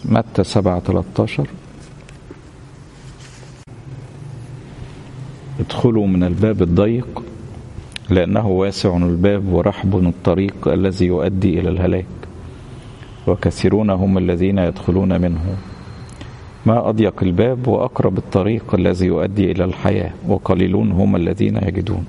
متى 7 13 ادخلوا من الباب الضيق لأنه واسع الباب ورحب الطريق الذي يؤدي إلى الهلاك وكثيرون هم الذين يدخلون منه ما أضيق الباب وأقرب الطريق الذي يؤدي إلى الحياة وقليلون هم الذين يجدون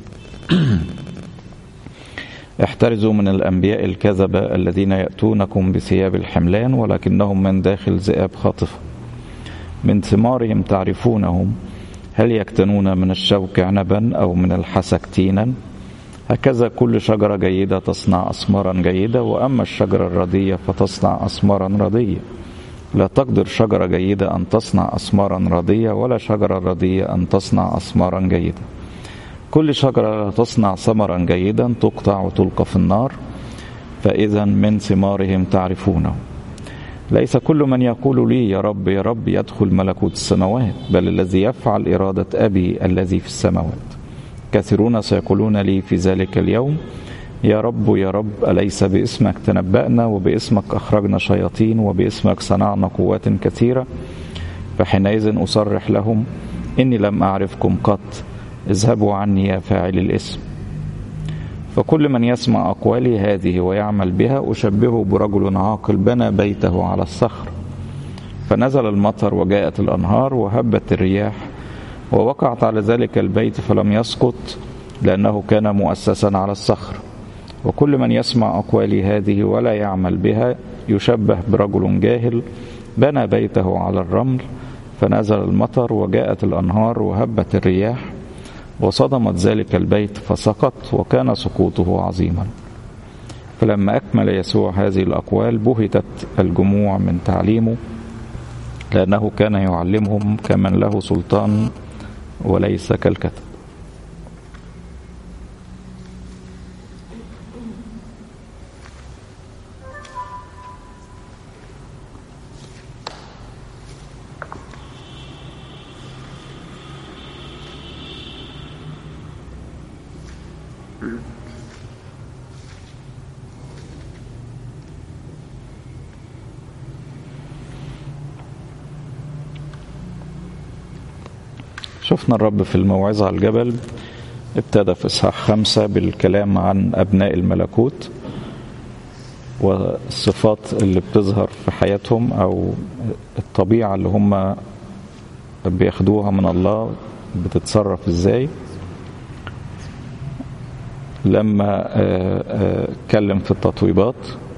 احترزوا من الأنبياء الكذبة الذين يأتونكم بثياب الحملان ولكنهم من داخل ذئاب خاطفة من ثمارهم تعرفونهم هل يكتنون من الشوك عنبا أو من الحسك تينا هكذا كل شجرة جيدة تصنع أثمارا جيدة وأما الشجرة الردية فتصنع أثمارا ردية لا تقدر شجرة جيدة أن تصنع أثمارا ردية ولا شجرة ردية أن تصنع أثمارا جيدة كل شجرة لا تصنع ثمرا جيدا تقطع وتلقى في النار فإذا من ثمارهم تعرفونه ليس كل من يقول لي يا رب يا رب يدخل ملكوت السماوات بل الذي يفعل إرادة أبي الذي في السماوات كثيرون سيقولون لي في ذلك اليوم يا رب يا رب أليس باسمك تنبأنا وباسمك أخرجنا شياطين وباسمك صنعنا قوات كثيرة فحينئذ أصرح لهم إني لم أعرفكم قط اذهبوا عني يا فاعل الاسم فكل من يسمع أقوالي هذه ويعمل بها أشبهه برجل عاقل بنى بيته على الصخر فنزل المطر وجاءت الأنهار وهبت الرياح ووقعت على ذلك البيت فلم يسقط لأنه كان مؤسسا على الصخر وكل من يسمع أقوالي هذه ولا يعمل بها يشبه برجل جاهل بنى بيته على الرمل فنزل المطر وجاءت الأنهار وهبت الرياح وصدمت ذلك البيت فسقط وكان سقوطه عظيما فلما أكمل يسوع هذه الأقوال بهتت الجموع من تعليمه لأنه كان يعلمهم كمن له سلطان وليس كالكتب شفنا الرب في الموعظة على الجبل ابتدى في إصحاح خمسة بالكلام عن أبناء الملكوت والصفات اللي بتظهر في حياتهم أو الطبيعة اللي هم بياخدوها من الله بتتصرف إزاي لما اتكلم في التطويبات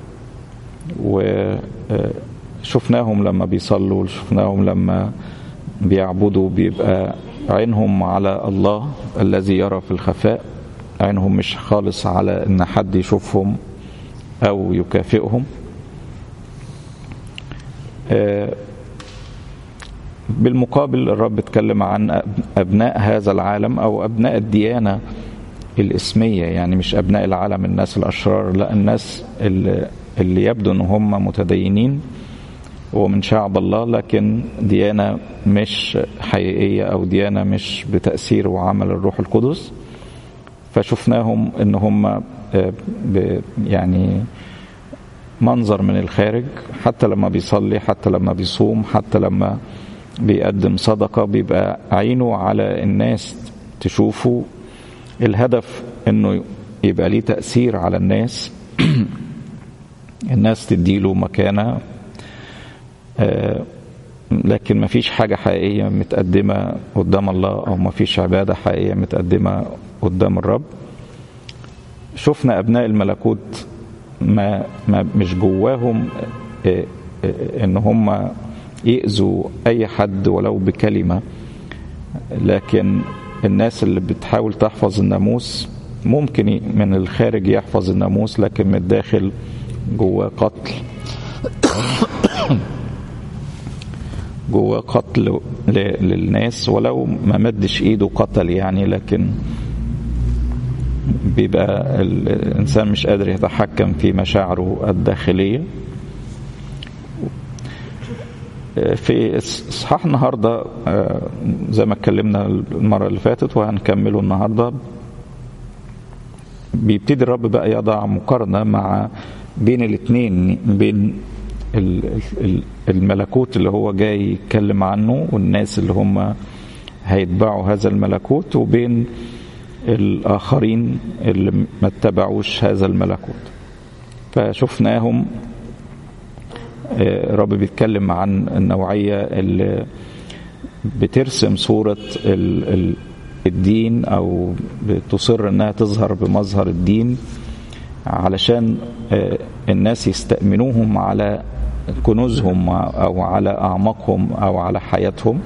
وشفناهم لما بيصلوا شفناهم لما بيعبدوا بيبقى عينهم على الله الذي يرى في الخفاء عينهم مش خالص على ان حد يشوفهم او يكافئهم بالمقابل الرب اتكلم عن ابناء هذا العالم او ابناء الديانه الاسميه يعني مش ابناء العالم الناس الاشرار لا الناس اللي, اللي يبدو ان هم متدينين ومن شعب الله لكن ديانة مش حقيقية أو ديانة مش بتأثير وعمل الروح القدس فشفناهم إن هم يعني منظر من الخارج حتى لما بيصلي حتى لما بيصوم حتى لما بيقدم صدقة بيبقى عينه على الناس تشوفه الهدف انه يبقى ليه تأثير على الناس الناس تديله مكانة لكن ما فيش حاجة حقيقية متقدمة قدام الله أو ما فيش عبادة حقيقية متقدمة قدام الرب شفنا أبناء الملكوت ما, ما مش جواهم إن هم يأذوا أي حد ولو بكلمة لكن الناس اللي بتحاول تحفظ الناموس ممكن من الخارج يحفظ الناموس لكن من الداخل جواه قتل جوه قتل للناس ولو ما مدش ايده قتل يعني لكن بيبقى الانسان مش قادر يتحكم في مشاعره الداخليه في اصحاح النهارده زي ما اتكلمنا المره اللي فاتت وهنكمله النهارده بيبتدي الرب بقى يضع مقارنه مع بين الاثنين بين الملكوت اللي هو جاي يتكلم عنه والناس اللي هم هيتبعوا هذا الملكوت وبين الآخرين اللي ما اتبعوش هذا الملكوت فشفناهم رب بيتكلم عن النوعية اللي بترسم صورة الدين أو بتصر إنها تظهر بمظهر الدين علشان الناس يستأمنوهم على كنوزهم أو على أعماقهم أو على حياتهم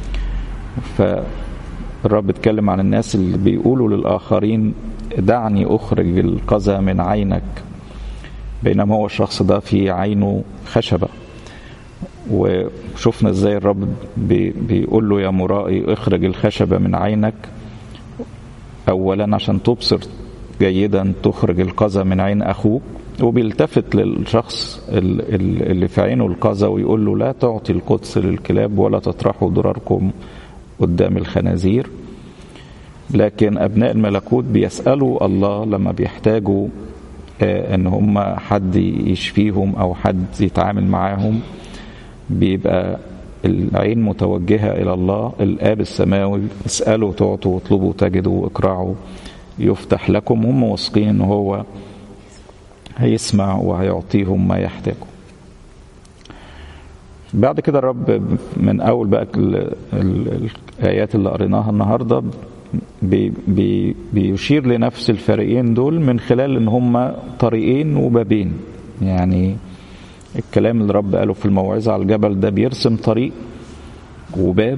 فالرب اتكلم عن الناس اللي بيقولوا للآخرين دعني أخرج القذى من عينك بينما هو الشخص ده في عينه خشبة وشفنا ازاي الرب بي بيقول له يا مرائي اخرج الخشبة من عينك اولا عشان تبصر جيدا تخرج القذى من عين اخوك وبيلتفت للشخص اللي في عينه القذى ويقول له لا تعطي القدس للكلاب ولا تطرحوا ضرركم قدام الخنازير لكن ابناء الملكوت بيسالوا الله لما بيحتاجوا ان هم حد يشفيهم او حد يتعامل معاهم بيبقى العين متوجهه الى الله الاب السماوي اسالوا تعطوا واطلبوا تجدوا اقرعوا يفتح لكم هم واثقين ان هو هيسمع وهيعطيهم ما يحتاجوا بعد كده الرب من اول بقى الايات اللي قريناها النهارده بي بي بيشير لنفس الفريقين دول من خلال ان هم طريقين وبابين يعني الكلام اللي الرب قاله في الموعظة على الجبل ده بيرسم طريق وباب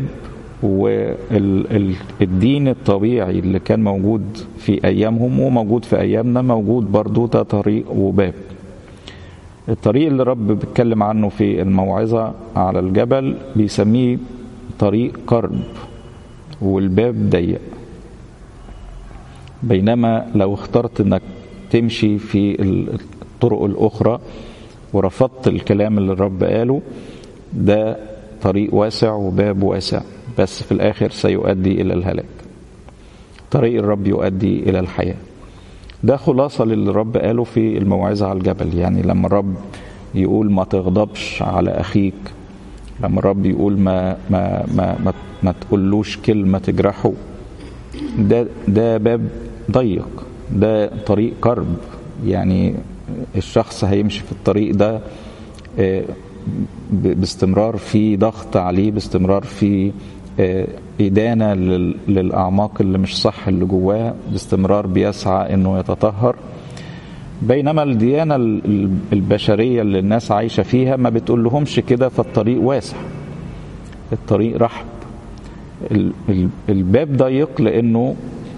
والدين الطبيعي اللي كان موجود في أيامهم وموجود في أيامنا موجود برضو ده طريق وباب الطريق اللي الرب بيتكلم عنه في الموعظة على الجبل بيسميه طريق قرب والباب ضيق بينما لو اخترت انك تمشي في الطرق الاخرى ورفضت الكلام اللي الرب قاله ده طريق واسع وباب واسع بس في الاخر سيؤدي الى الهلاك طريق الرب يؤدي الى الحياه ده خلاصه للي الرب قاله في الموعظه على الجبل يعني لما الرب يقول ما تغضبش على اخيك لما الرب يقول ما ما ما ما, ما تقولوش كلمه تجرحه ده ده باب ضيق ده طريق كرب يعني الشخص هيمشي في الطريق ده باستمرار في ضغط عليه باستمرار في إدانة للأعماق اللي مش صح اللي جواه باستمرار بيسعى إنه يتطهر بينما الديانة البشرية اللي الناس عايشة فيها ما بتقول لهمش كده فالطريق واسع الطريق رحب الباب ضيق لأنه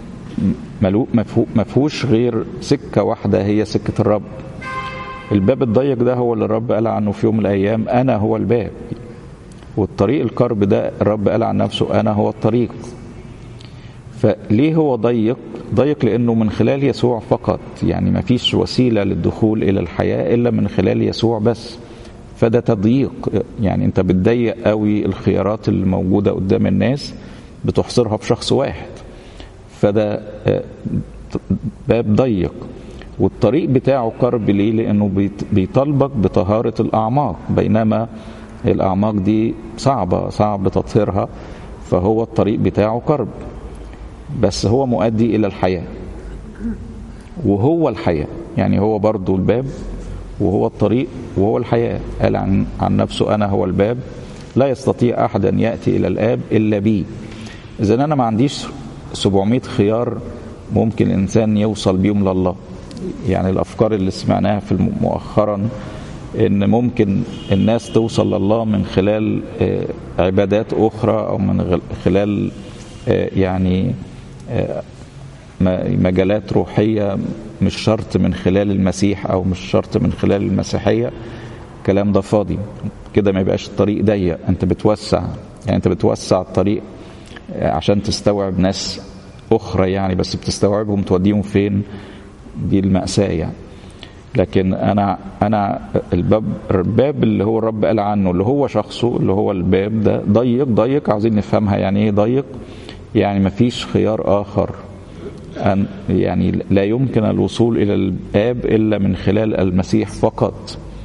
ما فيهوش غير سكة واحدة هي سكة الرب الباب الضيق ده هو اللي الرب قال عنه في يوم من الأيام أنا هو الباب والطريق الكرب ده الرب قال عن نفسه أنا هو الطريق فليه هو ضيق ضيق لأنه من خلال يسوع فقط يعني ما فيش وسيلة للدخول إلى الحياة إلا من خلال يسوع بس فده تضييق يعني انت بتضيق قوي الخيارات اللي موجودة قدام الناس بتحصرها في شخص واحد فده باب ضيق والطريق بتاعه قرب ليه لانه بيطالبك بطهارة الاعماق بينما الاعماق دي صعبة صعب تطهيرها فهو الطريق بتاعه قرب بس هو مؤدي الى الحياة وهو الحياة يعني هو برضو الباب وهو الطريق وهو الحياة قال عن, عن نفسه أنا هو الباب لا يستطيع أحد أن يأتي إلى الآب إلا بي إذا أنا ما عنديش 700 خيار ممكن الإنسان يوصل بيهم لله يعني الأفكار اللي سمعناها في مؤخرا إن ممكن الناس توصل لله من خلال عبادات أخرى أو من خلال يعني مجالات روحية مش شرط من خلال المسيح أو مش شرط من خلال المسيحية الكلام ده فاضي كده ما يبقاش الطريق ضيق أنت بتوسع يعني أنت بتوسع الطريق عشان تستوعب ناس أخرى يعني بس بتستوعبهم توديهم فين دي المأساة يعني لكن أنا أنا الباب الباب اللي هو الرب قال عنه اللي هو شخصه اللي هو الباب ده ضيق ضيق عاوزين نفهمها يعني إيه ضيق يعني مفيش خيار آخر أن يعني لا يمكن الوصول إلى الآب إلا من خلال المسيح فقط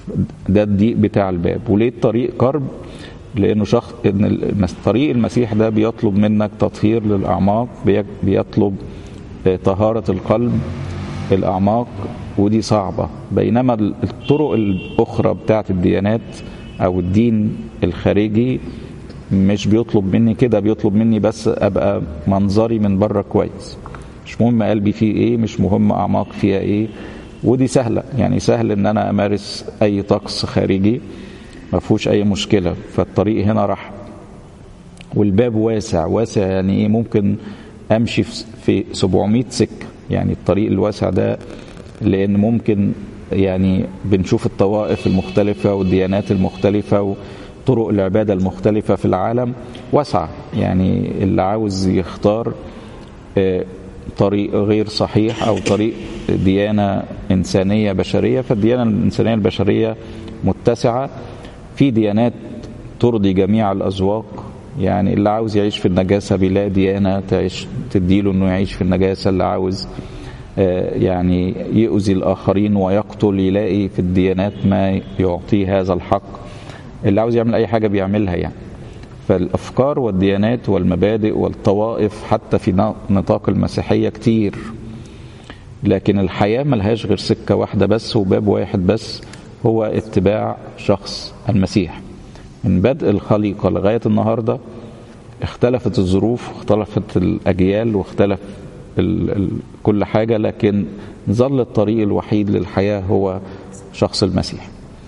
ده الضيق بتاع الباب وليه الطريق كرب لانه شخص ان المس- طريق المسيح ده بيطلب منك تطهير للاعماق بي- بيطلب آه، طهاره القلب الاعماق ودي صعبه بينما ال- الطرق الاخرى بتاعت الديانات او الدين الخارجي مش بيطلب مني كده بيطلب مني بس ابقى منظري من بره كويس مش مهم قلبي فيه ايه مش مهم اعماق فيها ايه ودي سهله يعني سهل ان انا امارس اي طقس خارجي ما فيهوش اي مشكله فالطريق هنا راح والباب واسع واسع يعني ايه ممكن امشي في- في 700 سكه يعني الطريق الواسع ده لان ممكن يعني بنشوف الطوائف المختلفه والديانات المختلفه وطرق العباده المختلفه في العالم واسعه يعني اللي عاوز يختار آه، طريق غير صحيح او طريق ديانه انسانيه بشريه فالديانه الانسانيه البشريه متسعه في ديانات ترضي جميع الاذواق يعني اللي عاوز يعيش في النجاسه بيلاقي ديانه تعيش تديله انه يعيش في النجاسه اللي عاوز آه، يعني يؤذي الاخرين ويقتل يلاقي في الديانات ما يعطيه هذا الحق اللي عاوز يعمل اي حاجه بيعملها يعني فالافكار والديانات والمبادئ والطوائف حتى في نطاق المسيحيه كتير لكن الحياه ملهاش غير سكه واحده بس وباب واحد بس هو اتباع شخص المسيح من بدء الخليقه لغايه النهارده اختلفت الظروف واختلفت الاجيال واختلف ال ال كل حاجه لكن ظل الطريق الوحيد للحياه هو شخص المسيح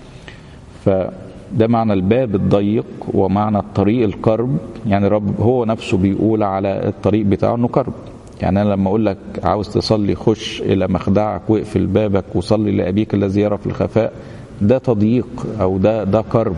فده معنى الباب الضيق ومعنى الطريق الكرب يعني رب هو نفسه بيقول على الطريق بتاعه انه كرب يعني انا لما اقول لك عاوز تصلي خش الى مخدعك واقفل بابك وصلي لابيك الذي يرى في الخفاء ده تضييق او ده ده كرب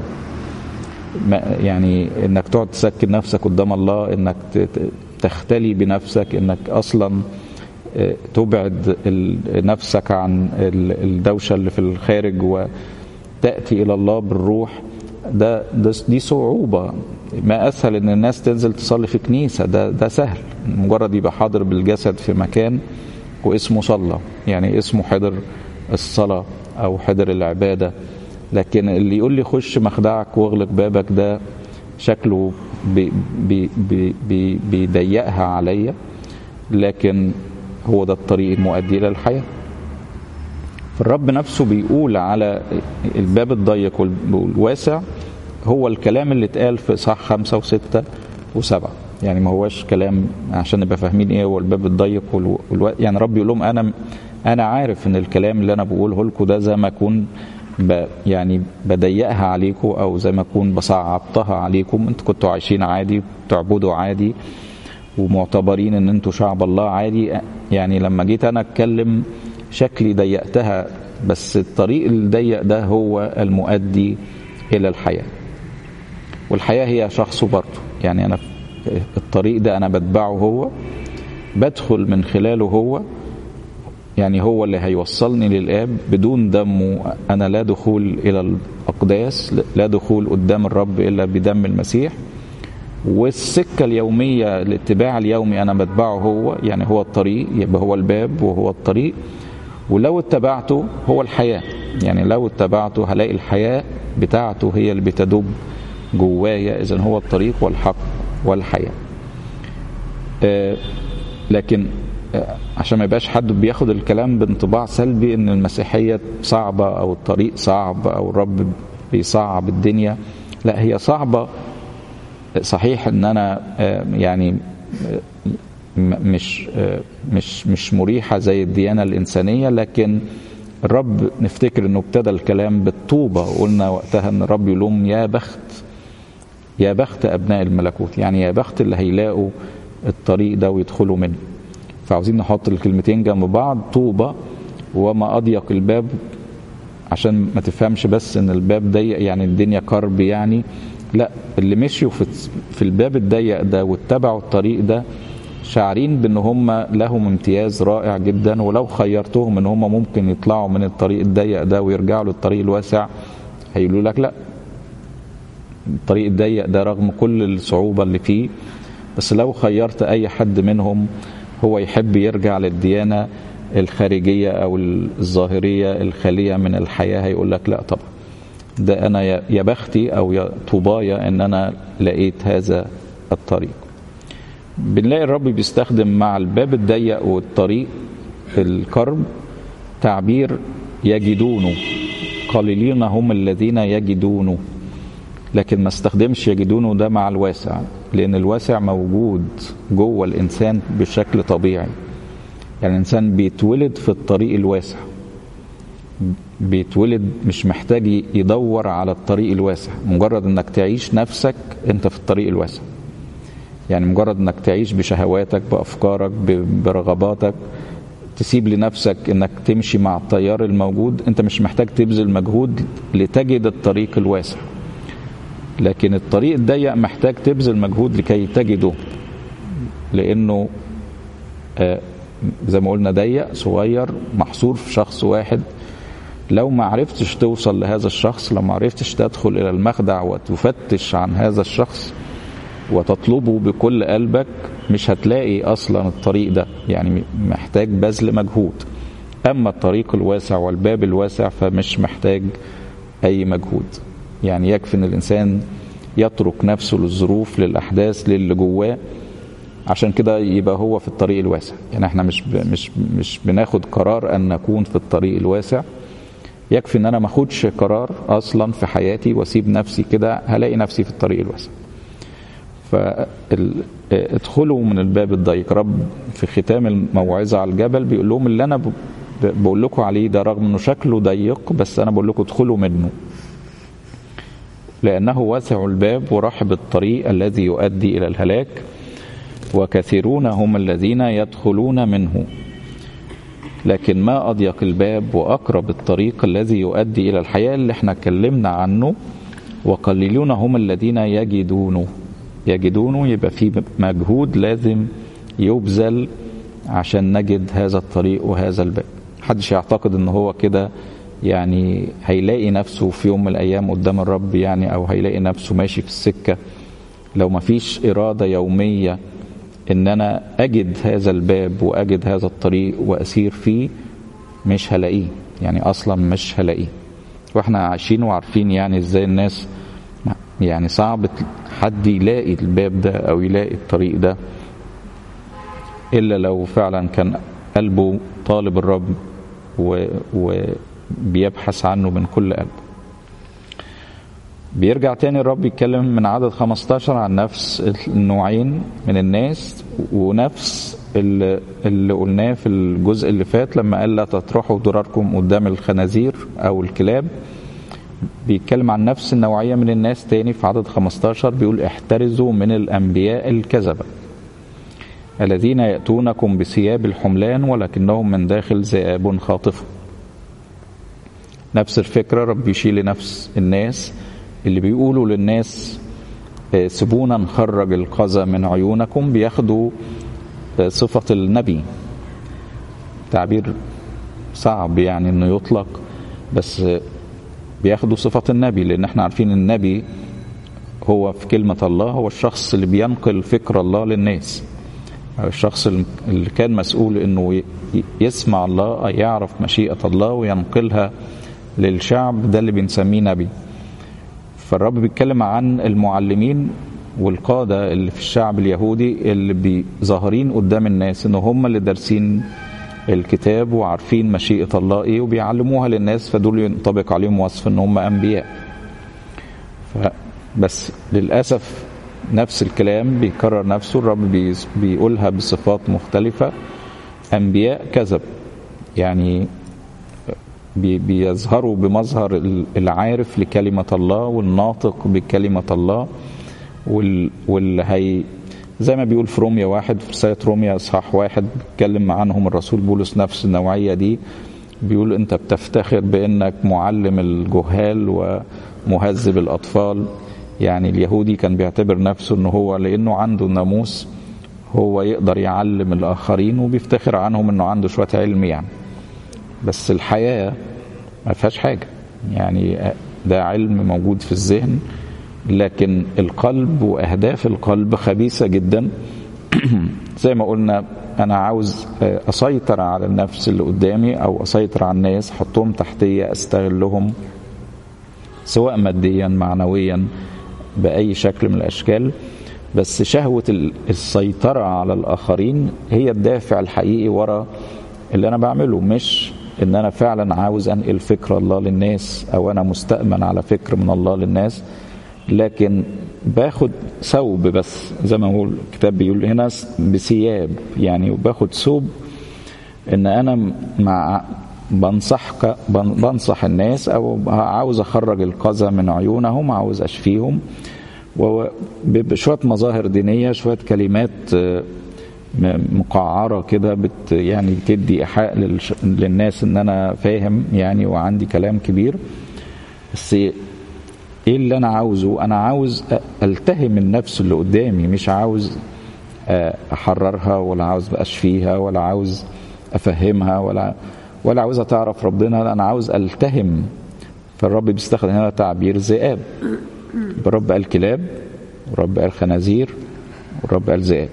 ما- يعني انك تقعد تسكن نفسك قدام الله انك ت- ت- تختلي بنفسك انك اصلا آه، تبعد ال- نفسك عن ال- الدوشه اللي في الخارج وتاتي الى الله بالروح ده, ده دي صعوبه ما اسهل ان الناس تنزل تصلي في كنيسه ده ده سهل مجرد يبقى حاضر بالجسد في مكان واسمه صلى يعني اسمه حضر الصلاه او حضر العباده لكن اللي يقول لي خش مخدعك واغلق بابك ده شكله بي بي بي بي بيضيقها عليا لكن هو ده الطريق المؤدي الى الحياه فالرب نفسه بيقول على الباب الضيق وال- والواسع هو الكلام اللي اتقال في صح خمسة وستة وسبعة يعني ما هوش كلام عشان نبقى فاهمين ايه هو الباب الضيق والو... والو... يعني رب يقول لهم انا انا عارف ان الكلام اللي انا بقوله لكم ده زي ما اكون ب... يعني بضيقها عليكم او زي ما اكون بصعبتها عليكم انتوا كنتوا عايشين عادي بتعبدوا عادي ومعتبرين ان انتوا شعب الله عادي يعني لما جيت انا اتكلم شكلي ضيقتها بس الطريق الضيق ده هو المؤدي الى الحياه والحياه هي شخصه برضه يعني انا الطريق ده انا بتبعه هو بدخل من خلاله هو يعني هو اللي هيوصلني للآب بدون دمه أنا لا دخول إلى الأقداس لا دخول قدام الرب إلا بدم المسيح والسكة اليومية الاتباع اليومي أنا بتبعه هو يعني هو الطريق يبقى هو الباب وهو الطريق ولو اتبعته هو الحياة يعني لو اتبعته هلاقي الحياة بتاعته هي اللي بتدب جوايا إذا هو الطريق والحق والحياة آه لكن آه عشان ما يبقاش حد بياخد الكلام بانطباع سلبي ان المسيحية صعبة او الطريق صعب او الرب بيصعب الدنيا لا هي صعبة صحيح ان انا آه يعني مش مش مش مريحة زي الديانة الإنسانية لكن الرب نفتكر انه ابتدى الكلام بالطوبة وقلنا وقتها ان الرب يقول لهم يا بخت يا بخت ابناء الملكوت يعني يا بخت اللي هيلاقوا الطريق ده ويدخلوا منه فعاوزين نحط الكلمتين جنب بعض طوبة وما أضيق الباب عشان ما تفهمش بس ان الباب ضيق يعني الدنيا كرب يعني لا اللي مشيوا في, في الباب الضيق ده واتبعوا الطريق ده شاعرين بان هم لهم امتياز رائع جدا ولو خيرتهم ان هم ممكن يطلعوا من الطريق الضيق ده ويرجعوا للطريق الواسع هيقولوا لك لا الطريق الضيق ده رغم كل الصعوبة اللي فيه بس لو خيرت اي حد منهم هو يحب يرجع للديانة الخارجية او الظاهرية الخالية من الحياة هيقول لك لا طبعا ده انا يا بختي او يا طوبايا ان انا لقيت هذا الطريق بنلاقي الرب بيستخدم مع الباب الضيق والطريق الكرب تعبير يجدونه قليلين هم الذين يجدونه لكن ما استخدمش يجدونه ده مع الواسع لان الواسع موجود جوه الانسان بشكل طبيعي يعني الانسان بيتولد في الطريق الواسع بيتولد مش محتاج يدور على الطريق الواسع مجرد انك تعيش نفسك انت في الطريق الواسع يعني مجرد انك تعيش بشهواتك بافكارك برغباتك تسيب لنفسك انك تمشي مع التيار الموجود انت مش محتاج تبذل مجهود لتجد الطريق الواسع لكن الطريق الضيق محتاج تبذل مجهود لكي تجده لانه آه زي ما قلنا ضيق صغير محصور في شخص واحد لو ما عرفتش توصل لهذا الشخص لو ما عرفتش تدخل الى المخدع وتفتش عن هذا الشخص وتطلبه بكل قلبك مش هتلاقي اصلا الطريق ده يعني محتاج بذل مجهود اما الطريق الواسع والباب الواسع فمش محتاج اي مجهود يعني يكفي ان الانسان يترك نفسه للظروف للاحداث للي جواه عشان كده يبقى هو في الطريق الواسع يعني احنا مش مش مش بناخد قرار ان نكون في الطريق الواسع يكفي ان انا ما اخدش قرار اصلا في حياتي واسيب نفسي كده هلاقي نفسي في الطريق الواسع فادخلوا من الباب الضيق رب في ختام الموعظه على الجبل بيقول لهم اللي انا بقول لكم عليه ده رغم انه شكله ضيق بس انا بقول لكم ادخلوا منه لانه واسع الباب ورحب الطريق الذي يؤدي الى الهلاك وكثيرون هم الذين يدخلون منه لكن ما أضيق الباب وأقرب الطريق الذي يؤدي إلى الحياة اللي احنا اتكلمنا عنه وقليلون هم الذين يجدونه يجدونه يبقى في مجهود لازم يبذل عشان نجد هذا الطريق وهذا الباب محدش يعتقد ان هو كده يعني هيلاقي نفسه في يوم من الايام قدام الرب يعني او هيلاقي نفسه ماشي في السكه لو ما فيش اراده يوميه ان انا اجد هذا الباب واجد هذا الطريق واسير فيه مش هلاقيه يعني اصلا مش هلاقيه واحنا عايشين وعارفين يعني ازاي الناس يعني صعب حد يلاقي الباب ده او يلاقي الطريق ده الا لو فعلا كان قلبه طالب الرب وبيبحث عنه من كل قلبه بيرجع تاني الرب يتكلم من عدد 15 عن نفس النوعين من الناس ونفس اللي, اللي قلناه في الجزء اللي فات لما قال لا تطرحوا ضراركم قدام الخنازير او الكلاب بيتكلم عن نفس النوعية من الناس تاني في عدد 15 بيقول احترزوا من الأنبياء الكذبة الذين يأتونكم بثياب الحملان ولكنهم من داخل ذئاب خاطفة نفس الفكرة رب يشيل لنفس الناس اللي بيقولوا للناس سيبونا نخرج القذى من عيونكم بياخدوا صفة النبي تعبير صعب يعني انه يطلق بس بياخدوا صفة النبي لان احنا عارفين النبي هو في كلمة الله هو الشخص اللي بينقل فكر الله للناس الشخص اللي كان مسؤول انه يسمع الله يعرف مشيئة الله وينقلها للشعب ده اللي بنسميه نبي فالرب بيتكلم عن المعلمين والقادة اللي في الشعب اليهودي اللي ظاهرين قدام الناس ان هم اللي دارسين الكتاب وعارفين مشيئة الله ايه وبيعلموها للناس فدول ينطبق عليهم وصف ان هم انبياء بس للأسف نفس الكلام بيكرر نفسه الرب بيقولها بصفات مختلفة أنبياء كذب يعني بيظهروا بمظهر العارف لكلمة الله والناطق بكلمة الله واللي هي زي ما بيقول في روميا واحد في رسالة روميا إصحاح واحد بيتكلم عنهم الرسول بولس نفس النوعية دي بيقول أنت بتفتخر بأنك معلم الجهال ومهذب الأطفال يعني اليهودي كان بيعتبر نفسه أنه هو لأنه عنده ناموس هو يقدر يعلم الآخرين وبيفتخر عنهم أنه عنده شوية علم يعني بس الحياة ما فيهاش حاجة يعني ده علم موجود في الذهن لكن القلب وأهداف القلب خبيثة جدا زي ما قلنا أنا عاوز أسيطر على النفس اللي قدامي أو أسيطر على الناس أحطهم تحتية أستغلهم سواء ماديا معنويا بأي شكل من الأشكال بس شهوة السيطرة على الآخرين هي الدافع الحقيقي ورا اللي أنا بعمله مش إن أنا فعلا عاوز أنقل فكر الله للناس أو أنا مستأمن على فكر من الله للناس لكن باخد ثوب بس زي ما هو الكتاب بيقول هنا بثياب يعني باخد ثوب ان انا مع بنصح بنصح الناس او عاوز اخرج القذى من عيونهم عاوز اشفيهم وبشويه مظاهر دينيه شويه كلمات مقعره كده بت يعني بتدي ايحاء للناس ان انا فاهم يعني وعندي كلام كبير بس ايه اللي انا عاوزه انا عاوز التهم النفس اللي قدامي مش عاوز احررها ولا عاوز اشفيها ولا عاوز افهمها ولا ولا عاوزها تعرف ربنا انا عاوز التهم فالرب بيستخدم هنا تعبير ذئاب الرب قال كلاب والرب قال خنازير والرب قال ذئاب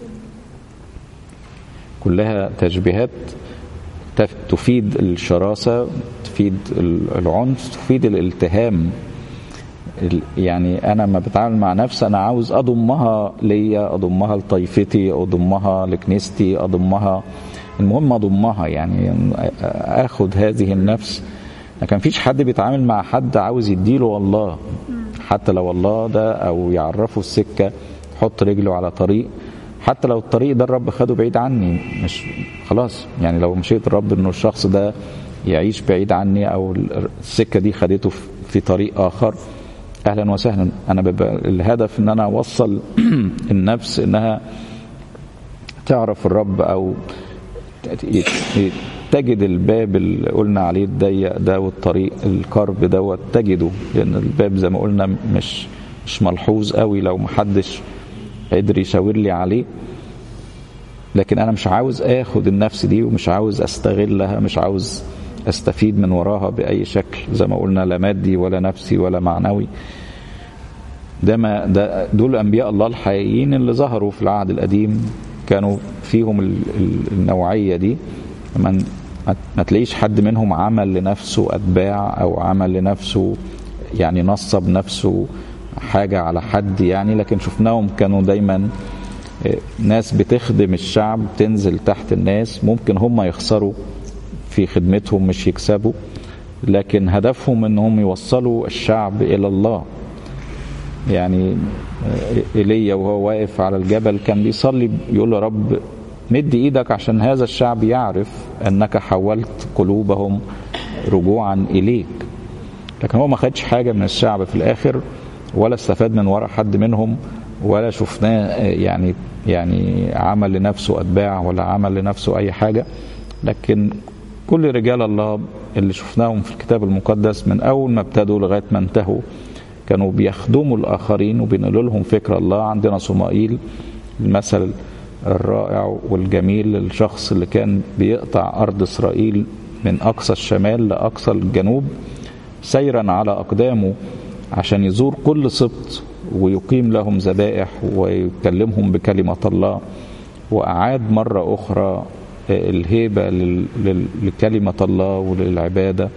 كلها تشبيهات تفيد الشراسة تفيد العنف تفيد الالتهام يعني انا ما بتعامل مع نفسي انا عاوز اضمها ليا اضمها لطائفتي اضمها لكنيستي اضمها المهم اضمها يعني اخد هذه النفس لكن مفيش حد بيتعامل مع حد عاوز يديله الله حتى لو الله ده او يعرفه السكه حط رجله على طريق حتى لو الطريق ده الرب خده بعيد عني مش خلاص يعني لو مشيت الرب انه الشخص ده يعيش بعيد عني او السكه دي خدته في طريق اخر اهلا وسهلا انا ببقى الهدف ان انا اوصل النفس انها تعرف الرب او تجد الباب اللي قلنا عليه الضيق ده والطريق الكرب دوت تجده لان الباب زي ما قلنا مش مش ملحوظ قوي لو محدش قدر يشاور لي عليه لكن انا مش عاوز اخد النفس دي ومش عاوز استغلها مش عاوز استفيد من وراها باي شكل زي ما قلنا لا مادي ولا نفسي ولا معنوي ده ما ده دول انبياء الله الحقيقيين اللي ظهروا في العهد القديم كانوا فيهم النوعيه دي من ما تلاقيش حد منهم عمل لنفسه اتباع او عمل لنفسه يعني نصب نفسه حاجه على حد يعني لكن شفناهم كانوا دايما ناس بتخدم الشعب تنزل تحت الناس ممكن هم يخسروا في خدمتهم مش يكسبوا لكن هدفهم انهم يوصلوا الشعب الى الله يعني ايليا وهو واقف على الجبل كان بيصلي يقول له رب مد ايدك عشان هذا الشعب يعرف انك حولت قلوبهم رجوعا اليك لكن هو ما خدش حاجه من الشعب في الاخر ولا استفاد من ورا حد منهم ولا شفناه يعني يعني عمل لنفسه اتباع ولا عمل لنفسه اي حاجه لكن كل رجال الله اللي شفناهم في الكتاب المقدس من اول ما ابتدوا لغايه ما انتهوا كانوا بيخدموا الاخرين وبينقلوا لهم فكر الله عندنا صمائيل المثل الرائع والجميل للشخص اللي كان بيقطع ارض اسرائيل من اقصى الشمال لاقصى الجنوب سيرا على اقدامه عشان يزور كل سبط ويقيم لهم ذبائح ويكلمهم بكلمه الله واعاد مره اخرى الهيبه لكلمه الله وللعباده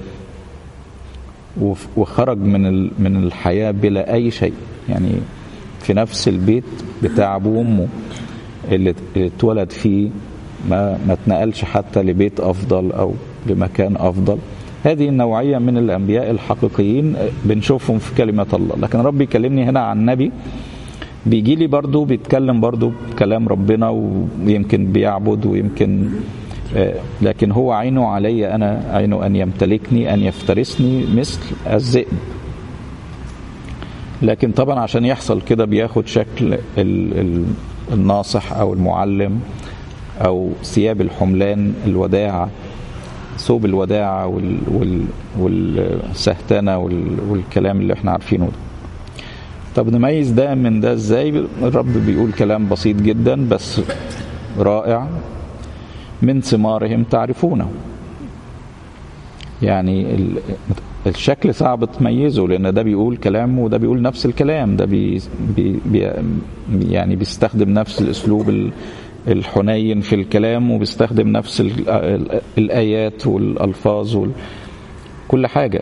وخرج من من الحياه بلا اي شيء يعني في نفس البيت بتاع ابوه وامه اللي اتولد فيه ما ما اتنقلش حتى لبيت افضل او لمكان افضل هذه النوعيه من الانبياء الحقيقيين بنشوفهم في كلمه الله لكن ربي يكلمني هنا عن نبي بيجي لي برضه بيتكلم برضه بكلام ربنا ويمكن بيعبد ويمكن لكن هو عينه علي انا عينه ان يمتلكني ان يفترسني مثل الذئب لكن طبعا عشان يحصل كده بياخد شكل الناصح او المعلم او ثياب الحملان الوداعه ثوب الوداعه وال وال والسهتنه وال والكلام اللي احنا عارفينه ده طب نميز ده من ده ازاي الرب بيقول كلام بسيط جدا بس رائع من ثمارهم تعرفونه يعني الشكل صعب تميزه لان ده بيقول كلام وده بيقول نفس الكلام ده بي بي يعني بيستخدم نفس الاسلوب الحنين في الكلام وبيستخدم نفس الايات والالفاظ كل حاجه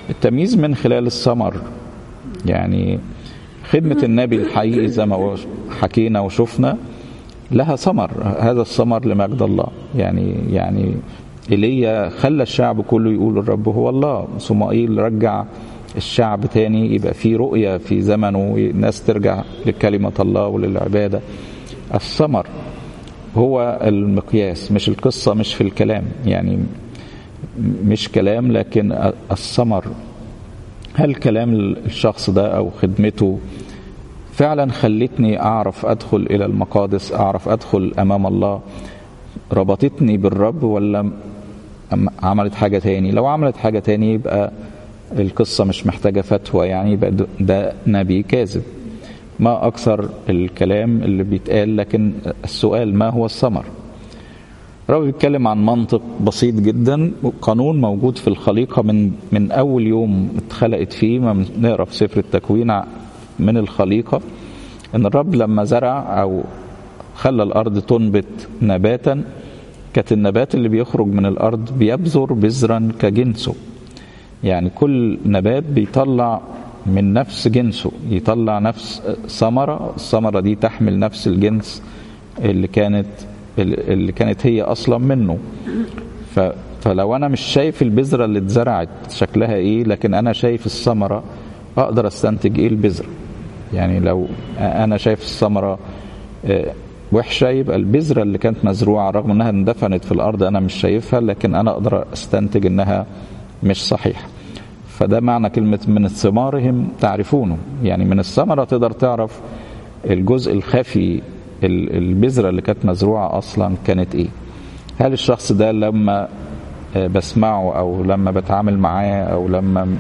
التمييز من خلال الثمر يعني خدمة النبي الحقيقي زي ما حكينا وشفنا لها ثمر هذا الثمر لمجد الله يعني يعني ايليا خلى الشعب كله يقول الرب هو الله صمائيل رجع الشعب تاني يبقى في رؤية في زمنه الناس ترجع لكلمة الله وللعبادة الثمر هو المقياس مش القصة مش في الكلام يعني مش كلام لكن الثمر هل كلام الشخص ده أو خدمته فعلا خلتني أعرف أدخل إلى المقادس أعرف أدخل أمام الله ربطتني بالرب ولا عملت حاجة تاني لو عملت حاجة تاني يبقى القصة مش محتاجة فتوى يعني يبقى ده نبي كاذب ما أكثر الكلام اللي بيتقال لكن السؤال ما هو الثمر الرب بيتكلم عن منطق بسيط جدا قانون موجود في الخليقة من من أول يوم اتخلقت فيه ما نقرا في سفر التكوين من الخليقة إن الرب لما زرع أو خلى الأرض تنبت نباتا كانت النبات اللي بيخرج من الأرض بيبذر بذرا كجنسه يعني كل نبات بيطلع من نفس جنسه يطلع نفس ثمرة الثمرة دي تحمل نفس الجنس اللي كانت اللي كانت هي أصلا منه ف فلو أنا مش شايف البذرة اللي اتزرعت شكلها إيه لكن أنا شايف الثمرة أقدر أستنتج إيه البذرة يعني لو أنا شايف الثمرة وحشة يبقى البذرة اللي كانت مزروعة رغم أنها اندفنت في الأرض أنا مش شايفها لكن أنا أقدر أستنتج أنها مش صحيحة فده معنى كلمة من ثمارهم تعرفونه يعني من الثمرة تقدر تعرف الجزء الخفي البذرة اللي كانت مزروعة أصلا كانت إيه هل الشخص ده لما بسمعه أو لما بتعامل معاه أو لما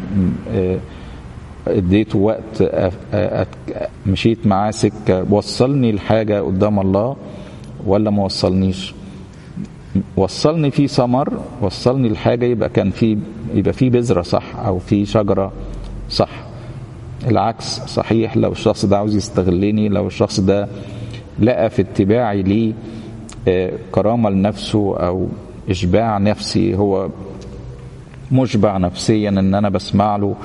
اديته وقت مشيت معاه سكة وصلني لحاجة قدام الله ولا ما وصلنيش وصلني في ثمر وصلني لحاجة يبقى كان في يبقى في بذرة صح أو في شجرة صح العكس صحيح لو الشخص ده عاوز يستغلني لو الشخص ده لقى في اتباعي ليه كرامة لنفسه أو إشباع نفسي هو مشبع نفسيا إن أنا بسمع له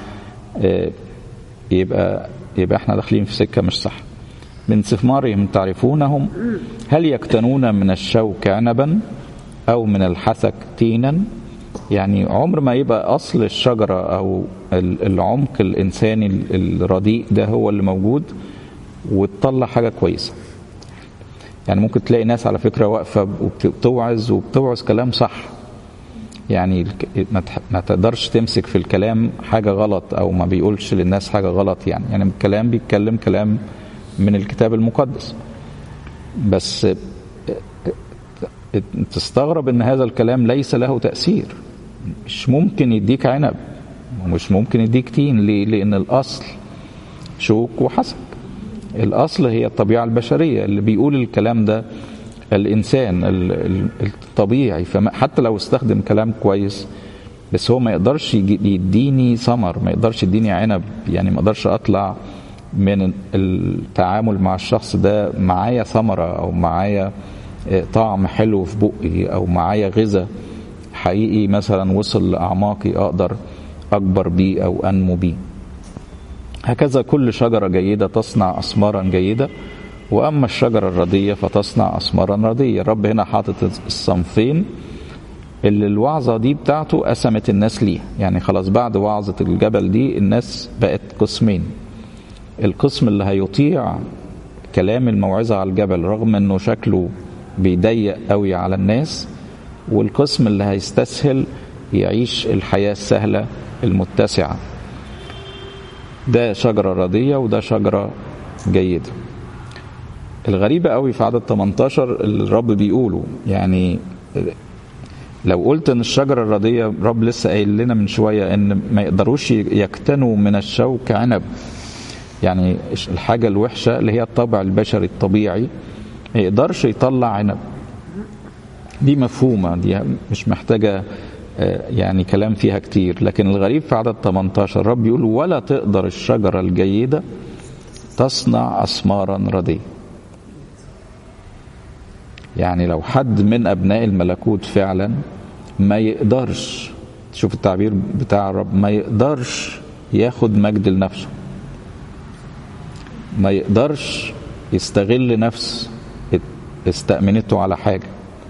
يبقى يبقى احنا داخلين في سكة مش صح من ثمارهم تعرفونهم هل يكتنون من الشوك عنبا أو من الحسك تينا يعني عمر ما يبقى أصل الشجرة أو العمق الإنساني الرديء ده هو اللي موجود وتطلع حاجة كويسة يعني ممكن تلاقي ناس على فكرة واقفة وبتوعظ وبتوعظ كلام صح يعني ما تقدرش تمسك في الكلام حاجة غلط أو ما بيقولش للناس حاجة غلط يعني يعني الكلام بيتكلم كلام من الكتاب المقدس بس تستغرب ان هذا الكلام ليس له تأثير مش ممكن يديك عنب ومش ممكن يديك تين ليه؟ لأن الأصل شوك وحسك الأصل هي الطبيعة البشرية اللي بيقول الكلام ده الإنسان الطبيعي فحتى لو استخدم كلام كويس بس هو ما يقدرش يديني ثمر ما يقدرش يديني عنب يعني ما اقدرش اطلع من التعامل مع الشخص ده معايا ثمرة او معايا طعم حلو في بقي او معايا غذاء حقيقي مثلا وصل لاعماقي اقدر اكبر بيه او انمو بيه هكذا كل شجرة جيدة تصنع أثمارا جيدة وأما الشجرة الردية فتصنع أثمارا ردية الرب هنا حاطط الصنفين اللي الوعظة دي بتاعته قسمت الناس ليه يعني خلاص بعد وعظة الجبل دي الناس بقت قسمين القسم اللي هيطيع كلام الموعظة على الجبل رغم انه شكله بيضيق قوي على الناس والقسم اللي هيستسهل يعيش الحياة السهلة المتسعة ده شجرة ردية وده شجرة جيدة الغريبة قوي في عدد 18 اللي الرب بيقوله يعني لو قلت ان الشجرة الردية الرب لسه قايل لنا من شوية ان ما يقدروش يكتنوا من الشوك عنب يعني الحاجة الوحشة اللي هي الطبع البشري الطبيعي ما يقدرش يطلع عنب دي مفهومة دي مش محتاجة يعني كلام فيها كتير لكن الغريب في عدد 18 الرب يقول ولا تقدر الشجرة الجيدة تصنع أثمارا ردية يعني لو حد من أبناء الملكوت فعلا ما يقدرش شوف التعبير بتاع الرب ما يقدرش ياخد مجد لنفسه ما يقدرش يستغل نفس استأمنته على حاجة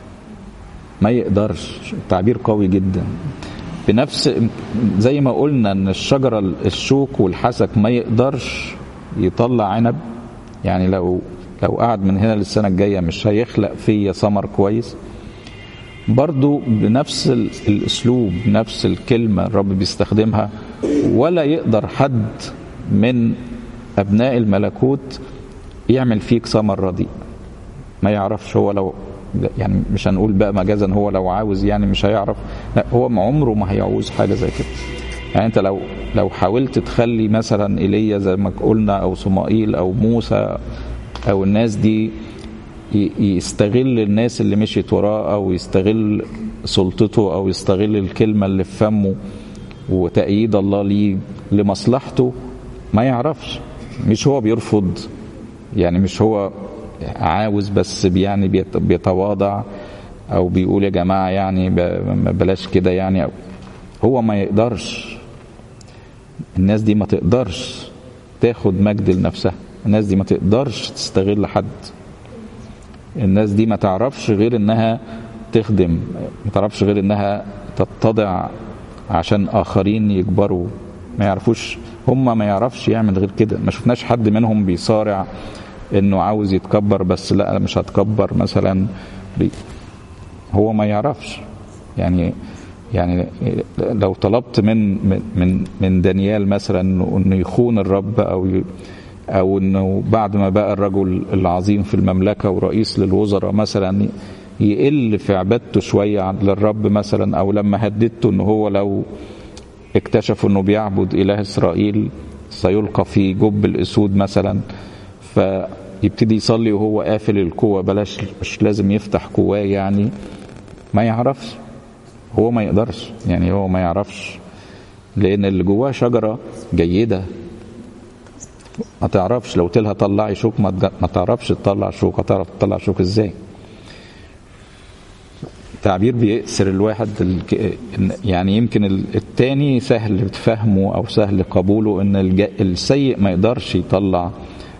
ما يقدرش تعبير قوي جدا بنفس زي ما قلنا ان الشجرة الشوك والحسك ما يقدرش يطلع عنب يعني لو لو قعد من هنا للسنة الجاية مش هيخلق فيا ثمر كويس برضو بنفس الاسلوب نفس الكلمة الرب بيستخدمها ولا يقدر حد من ابناء الملكوت يعمل فيك ثمر رديء ما يعرفش هو لو يعني مش هنقول بقى مجازا هو لو عاوز يعني مش هيعرف لا هو عمره ما هيعوز حاجه زي كده يعني انت لو لو حاولت تخلي مثلا ايليا زي ما قلنا او صمائيل او موسى او الناس دي يستغل الناس اللي مشيت وراه او يستغل سلطته او يستغل الكلمه اللي في فمه وتأييد الله ليه لمصلحته ما يعرفش مش هو بيرفض يعني مش هو عاوز بس يعني بيتواضع او بيقول يا جماعه يعني بلاش كده يعني هو ما يقدرش الناس دي ما تقدرش تاخد مجد لنفسها الناس دي ما تقدرش تستغل حد الناس دي ما تعرفش غير انها تخدم ما تعرفش غير انها تتضع عشان اخرين يكبروا ما يعرفوش هم ما يعرفش يعمل غير كده ما شفناش حد منهم بيصارع انه عاوز يتكبر بس لا مش هتكبر مثلا بي هو ما يعرفش يعني يعني لو طلبت من من من دانيال مثلا انه يخون الرب او او انه بعد ما بقى الرجل العظيم في المملكه ورئيس للوزراء مثلا يقل في عبادته شويه للرب مثلا او لما هددته ان هو لو اكتشفوا انه بيعبد اله اسرائيل سيلقى في جب الاسود مثلا فيبتدي يصلي وهو قافل القوة بلاش مش لازم يفتح قواه يعني ما يعرفش هو ما يقدرش يعني هو ما يعرفش لان اللي جواه شجرة جيدة ما تعرفش لو تلها طلعي شوك ما تعرفش تطلع شوك هتعرف تطلع شوك ازاي تعبير بيأسر الواحد يعني يمكن التاني سهل فهمه او سهل قبوله ان السيء ما يقدرش يطلع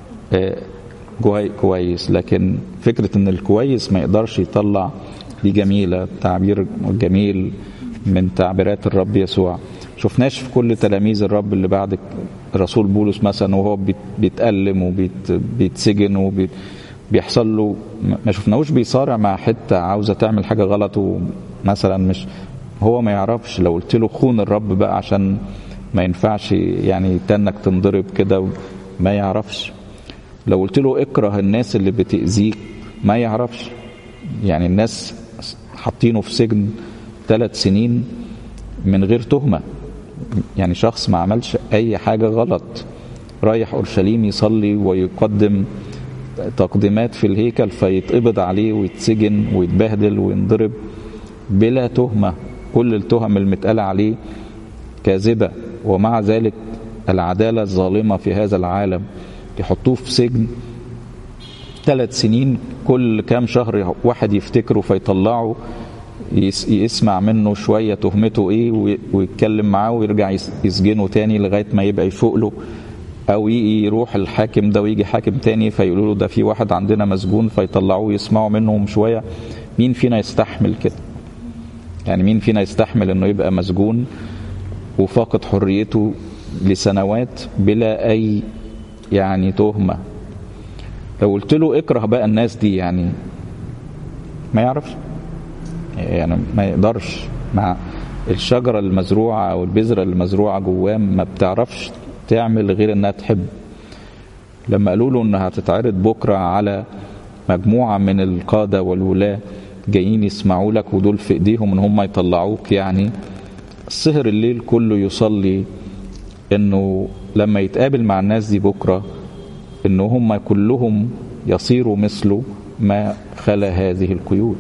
كويس لكن فكرة ان الكويس ما يقدرش يطلع دي جميلة تعبير جميل من تعبيرات الرب يسوع شفناش في كل تلاميذ الرب اللي بعد الرسول بولس مثلا وهو بيتألم وبيتسجن وبيت بيحصل له ما شفناهوش بيصارع مع حته عاوزه تعمل حاجه غلط ومثلا مش هو ما يعرفش لو قلت له خون الرب بقى عشان ما ينفعش يعني تنك تنضرب كده ما يعرفش لو قلت له اكره الناس اللي بتأذيك ما يعرفش يعني الناس حاطينه في سجن ثلاث سنين من غير تهمه يعني شخص ما عملش اي حاجه غلط رايح اورشليم يصلي ويقدم تقديمات في الهيكل فيتقبض عليه ويتسجن ويتبهدل وينضرب بلا تهمة كل التهم المتقالة عليه كاذبة ومع ذلك العدالة الظالمة في هذا العالم يحطوه في سجن ثلاث سنين كل كام شهر واحد يفتكره فيطلعه يسمع منه شوية تهمته ايه ويتكلم معاه ويرجع يسجنه تاني لغاية ما يبقى يفوق له او يروح الحاكم ده ويجي حاكم تاني فيقولوا له ده في واحد عندنا مسجون فيطلعوه يسمعوا منهم شويه مين فينا يستحمل كده يعني مين فينا يستحمل انه يبقى مسجون وفاقد حريته لسنوات بلا اي يعني تهمه لو قلت له اكره بقى الناس دي يعني ما يعرفش يعني ما يقدرش مع الشجره المزروعه او البذره المزروعه جواه ما بتعرفش تعمل غير انها تحب لما قالوا له انها هتتعرض بكره على مجموعه من القاده والولاه جايين يسمعوا لك ودول في ايديهم ان هم يطلعوك يعني سهر الليل كله يصلي انه لما يتقابل مع الناس دي بكره ان هم كلهم يصيروا مثله ما خلا هذه القيود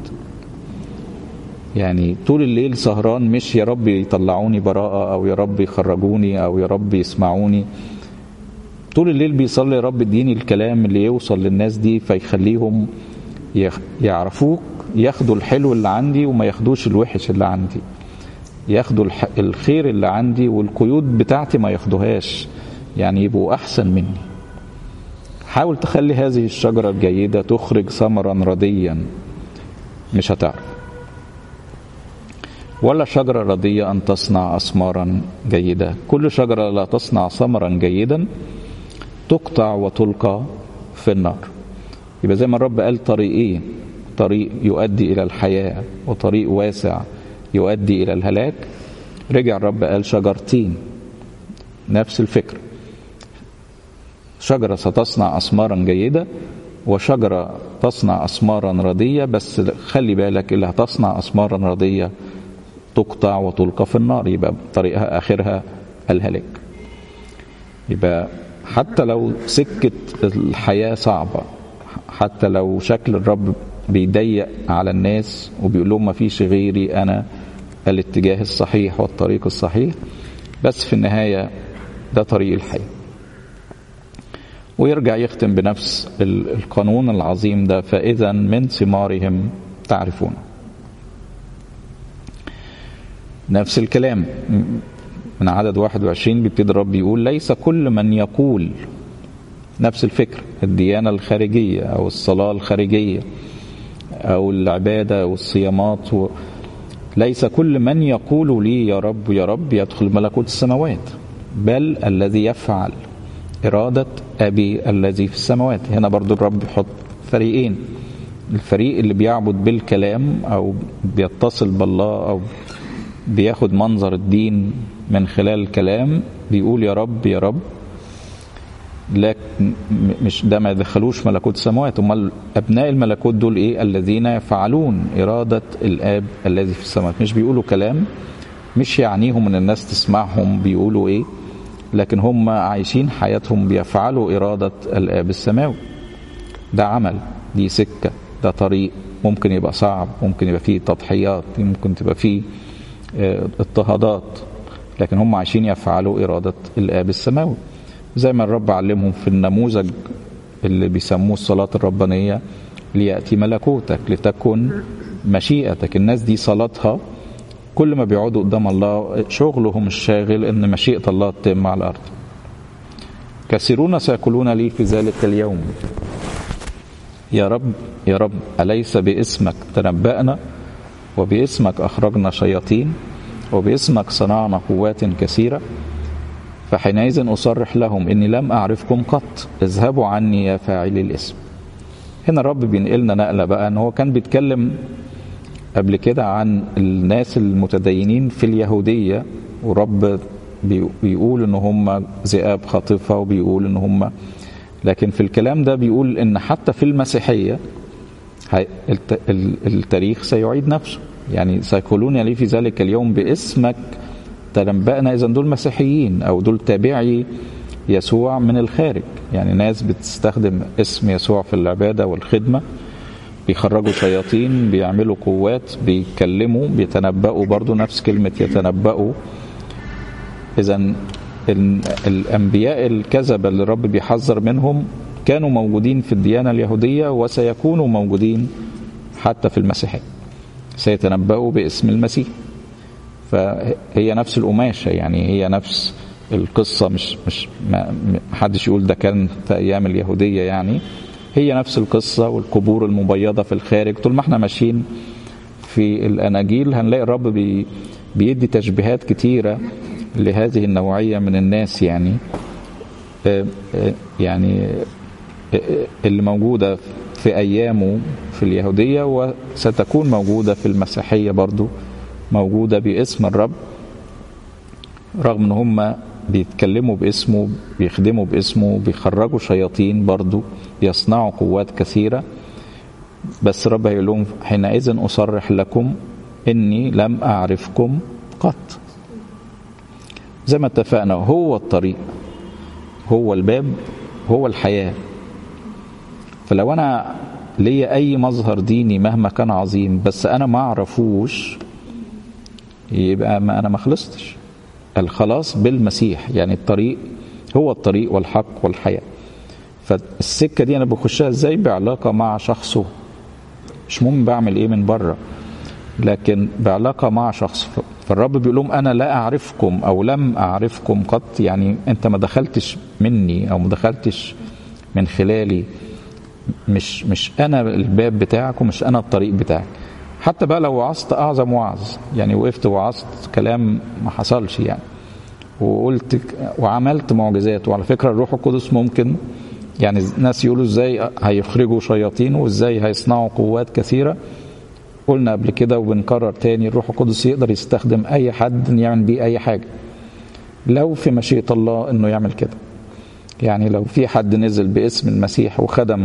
يعني طول الليل سهران مش يا رب يطلعوني براءة أو يا رب يخرجوني أو يا رب يسمعوني طول الليل بيصلي يا رب اديني الكلام اللي يوصل للناس دي فيخليهم يعرفوك ياخدوا الحلو اللي عندي وما ياخدوش الوحش اللي عندي ياخدوا الخير اللي عندي والقيود بتاعتي ما ياخدوهاش يعني يبقوا احسن مني حاول تخلي هذه الشجرة الجيدة تخرج ثمرا رديا مش هتعرف ولا شجرة ردية أن تصنع أثمارا جيدة كل شجرة لا تصنع ثمرا جيدا تقطع وتلقى في النار يبقى زي ما الرب قال طريقين طريق يؤدي إلى الحياة وطريق واسع يؤدي إلى الهلاك رجع الرب قال شجرتين نفس الفكر شجرة ستصنع أثمارا جيدة وشجرة تصنع أثمارا ردية بس خلي بالك اللي هتصنع أثمارا ردية تقطع وتلقى في النار يبقى طريقها آخرها الهلاك يبقى حتى لو سكة الحياة صعبة حتى لو شكل الرب بيضيق على الناس وبيقول لهم ما فيش غيري أنا الاتجاه الصحيح والطريق الصحيح بس في النهاية ده طريق الحياة ويرجع يختم بنفس القانون العظيم ده فإذا من ثمارهم تعرفون نفس الكلام من عدد 21 بيبتدي الرب يقول ليس كل من يقول نفس الفكر الديانة الخارجية أو الصلاة الخارجية أو العبادة والصيامات و... ليس كل من يقول لي يا رب يا رب يدخل ملكوت السماوات بل الذي يفعل إرادة أبي الذي في السماوات هنا برضو الرب يحط فريقين الفريق اللي بيعبد بالكلام أو بيتصل بالله أو بياخد منظر الدين من خلال الكلام بيقول يا رب يا رب لكن مش ده ما يدخلوش ملكوت السماوات امال ابناء الملكوت دول ايه الذين يفعلون اراده الاب الذي في السماوات مش بيقولوا كلام مش يعنيهم ان الناس تسمعهم بيقولوا ايه لكن هم عايشين حياتهم بيفعلوا اراده الاب السماوي ده عمل دي سكه ده طريق ممكن يبقى صعب ممكن يبقى فيه تضحيات ممكن تبقى فيه اضطهادات لكن هم عايشين يفعلوا إرادة الآب السماوي زي ما الرب علمهم في النموذج اللي بيسموه الصلاة الربانية ليأتي ملكوتك لتكن مشيئتك الناس دي صلاتها كل ما بيقعدوا قدام الله شغلهم الشاغل ان مشيئة الله تتم على الأرض كثيرون سيقولون لي في ذلك اليوم يا رب يا رب أليس باسمك تنبأنا وباسمك أخرجنا شياطين وباسمك صنعنا قوات كثيرة فحينئذ أصرح لهم إني لم أعرفكم قط اذهبوا عني يا فاعلي الاسم هنا الرب بينقلنا نقلة بقى أن هو كان بيتكلم قبل كده عن الناس المتدينين في اليهودية ورب بيقول ان هم ذئاب خاطفة وبيقول ان هم لكن في الكلام ده بيقول ان حتى في المسيحية التاريخ سيعيد نفسه يعني سيقولون لي في ذلك اليوم باسمك تنبأنا إذا دول مسيحيين أو دول تابعي يسوع من الخارج يعني ناس بتستخدم اسم يسوع في العبادة والخدمة بيخرجوا شياطين بيعملوا قوات بيتكلموا بيتنبأوا برضو نفس كلمة يتنبأوا إذا الأنبياء الكذبة اللي الرب بيحذر منهم كانوا موجودين في الديانة اليهودية وسيكونوا موجودين حتى في المسيحية سيتنبأوا باسم المسيح فهي نفس القماشة يعني هي نفس القصة مش مش ما حدش يقول ده كان في أيام اليهودية يعني هي نفس القصة والقبور المبيضة في الخارج طول ما احنا ماشيين في الأناجيل هنلاقي الرب بي بيدي تشبيهات كتيرة لهذه النوعية من الناس يعني يعني اللي موجودة في أيامه في اليهودية وستكون موجودة في المسيحية برضو موجودة باسم الرب رغم ان هم بيتكلموا باسمه بيخدموا باسمه بيخرجوا شياطين برضو بيصنعوا قوات كثيرة بس رب هيقول لهم حينئذ أصرح لكم إني لم أعرفكم قط زي ما اتفقنا هو الطريق هو الباب هو الحياة فلو أنا ليا أي مظهر ديني مهما كان عظيم بس أنا ما أعرفوش يبقى ما أنا ما خلصتش الخلاص بالمسيح يعني الطريق هو الطريق والحق والحياة فالسكة دي أنا بخشها إزاي بعلاقة مع شخصه مش مهم بعمل إيه من بره لكن بعلاقة مع شخص فالرب بيقول لهم أنا لا أعرفكم أو لم أعرفكم قط يعني أنت ما دخلتش مني أو ما دخلتش من خلالي مش مش أنا الباب بتاعك ومش أنا الطريق بتاعك حتى بقى لو وعظت أعظم وعظ يعني وقفت وعظت كلام ما حصلش يعني وقلت وعملت معجزات وعلى فكرة الروح القدس ممكن يعني الناس يقولوا ازاي هيخرجوا شياطين وازاي هيصنعوا قوات كثيرة قلنا قبل كده وبنكرر تاني الروح القدس يقدر يستخدم اي حد يعمل بيه اي حاجة لو في مشيئة الله انه يعمل كده يعني لو في حد نزل باسم المسيح وخدم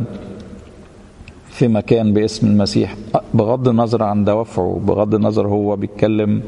في مكان باسم المسيح بغض النظر عن دوافعه بغض النظر هو بيتكلم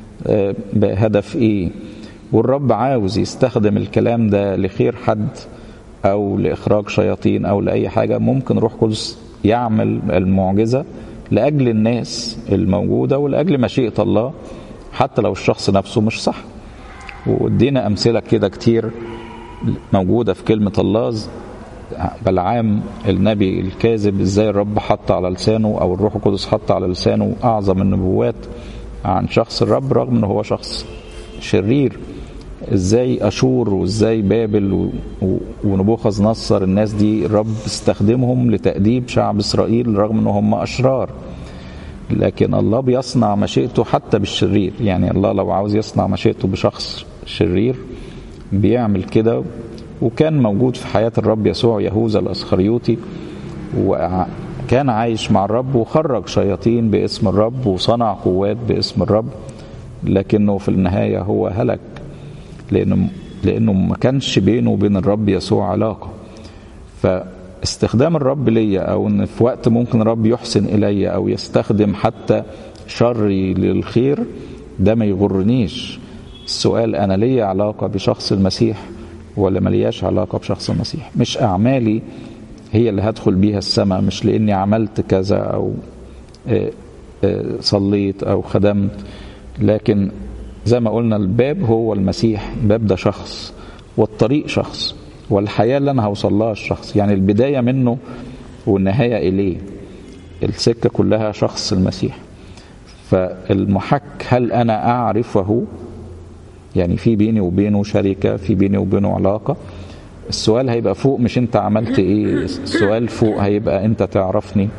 بهدف ايه والرب عاوز يستخدم الكلام ده لخير حد او لاخراج شياطين او لاي حاجه ممكن روح قدس يعمل المعجزه لاجل الناس الموجوده ولاجل مشيئه الله حتى لو الشخص نفسه مش صح وادينا امثله كده كتير موجوده في كلمه الله بلعام النبي الكاذب ازاي الرب حط على لسانه او الروح القدس حط على لسانه اعظم النبوات عن شخص الرب رغم انه هو شخص شرير ازاي اشور وازاي بابل ونبوخذ نصر الناس دي الرب استخدمهم لتأديب شعب اسرائيل رغم ان هم اشرار لكن الله بيصنع مشيئته حتى بالشرير يعني الله لو عاوز يصنع مشيئته بشخص شرير بيعمل كده وكان موجود في حياة الرب يسوع يهوذا الأسخريوطي وكان عايش مع الرب وخرج شياطين باسم الرب وصنع قوات باسم الرب لكنه في النهاية هو هلك لأنه لأنه ما كانش بينه وبين الرب يسوع علاقة فاستخدام الرب ليا أو إن في وقت ممكن الرب يحسن إلي أو يستخدم حتى شري للخير ده ما يغرنيش السؤال أنا ليا علاقة بشخص المسيح ولا ملياش علاقة بشخص المسيح مش أعمالي هي اللي هدخل بيها السماء مش لأني عملت كذا أو صليت أو خدمت لكن زي ما قلنا الباب هو المسيح الباب ده شخص والطريق شخص والحياة اللي أنا هوصل لها الشخص يعني البداية منه والنهاية إليه السكة كلها شخص المسيح فالمحك هل أنا أعرفه يعني في بيني وبينه شركة في بيني وبينه علاقة السؤال هيبقى فوق مش انت عملت ايه السؤال فوق هيبقى انت تعرفني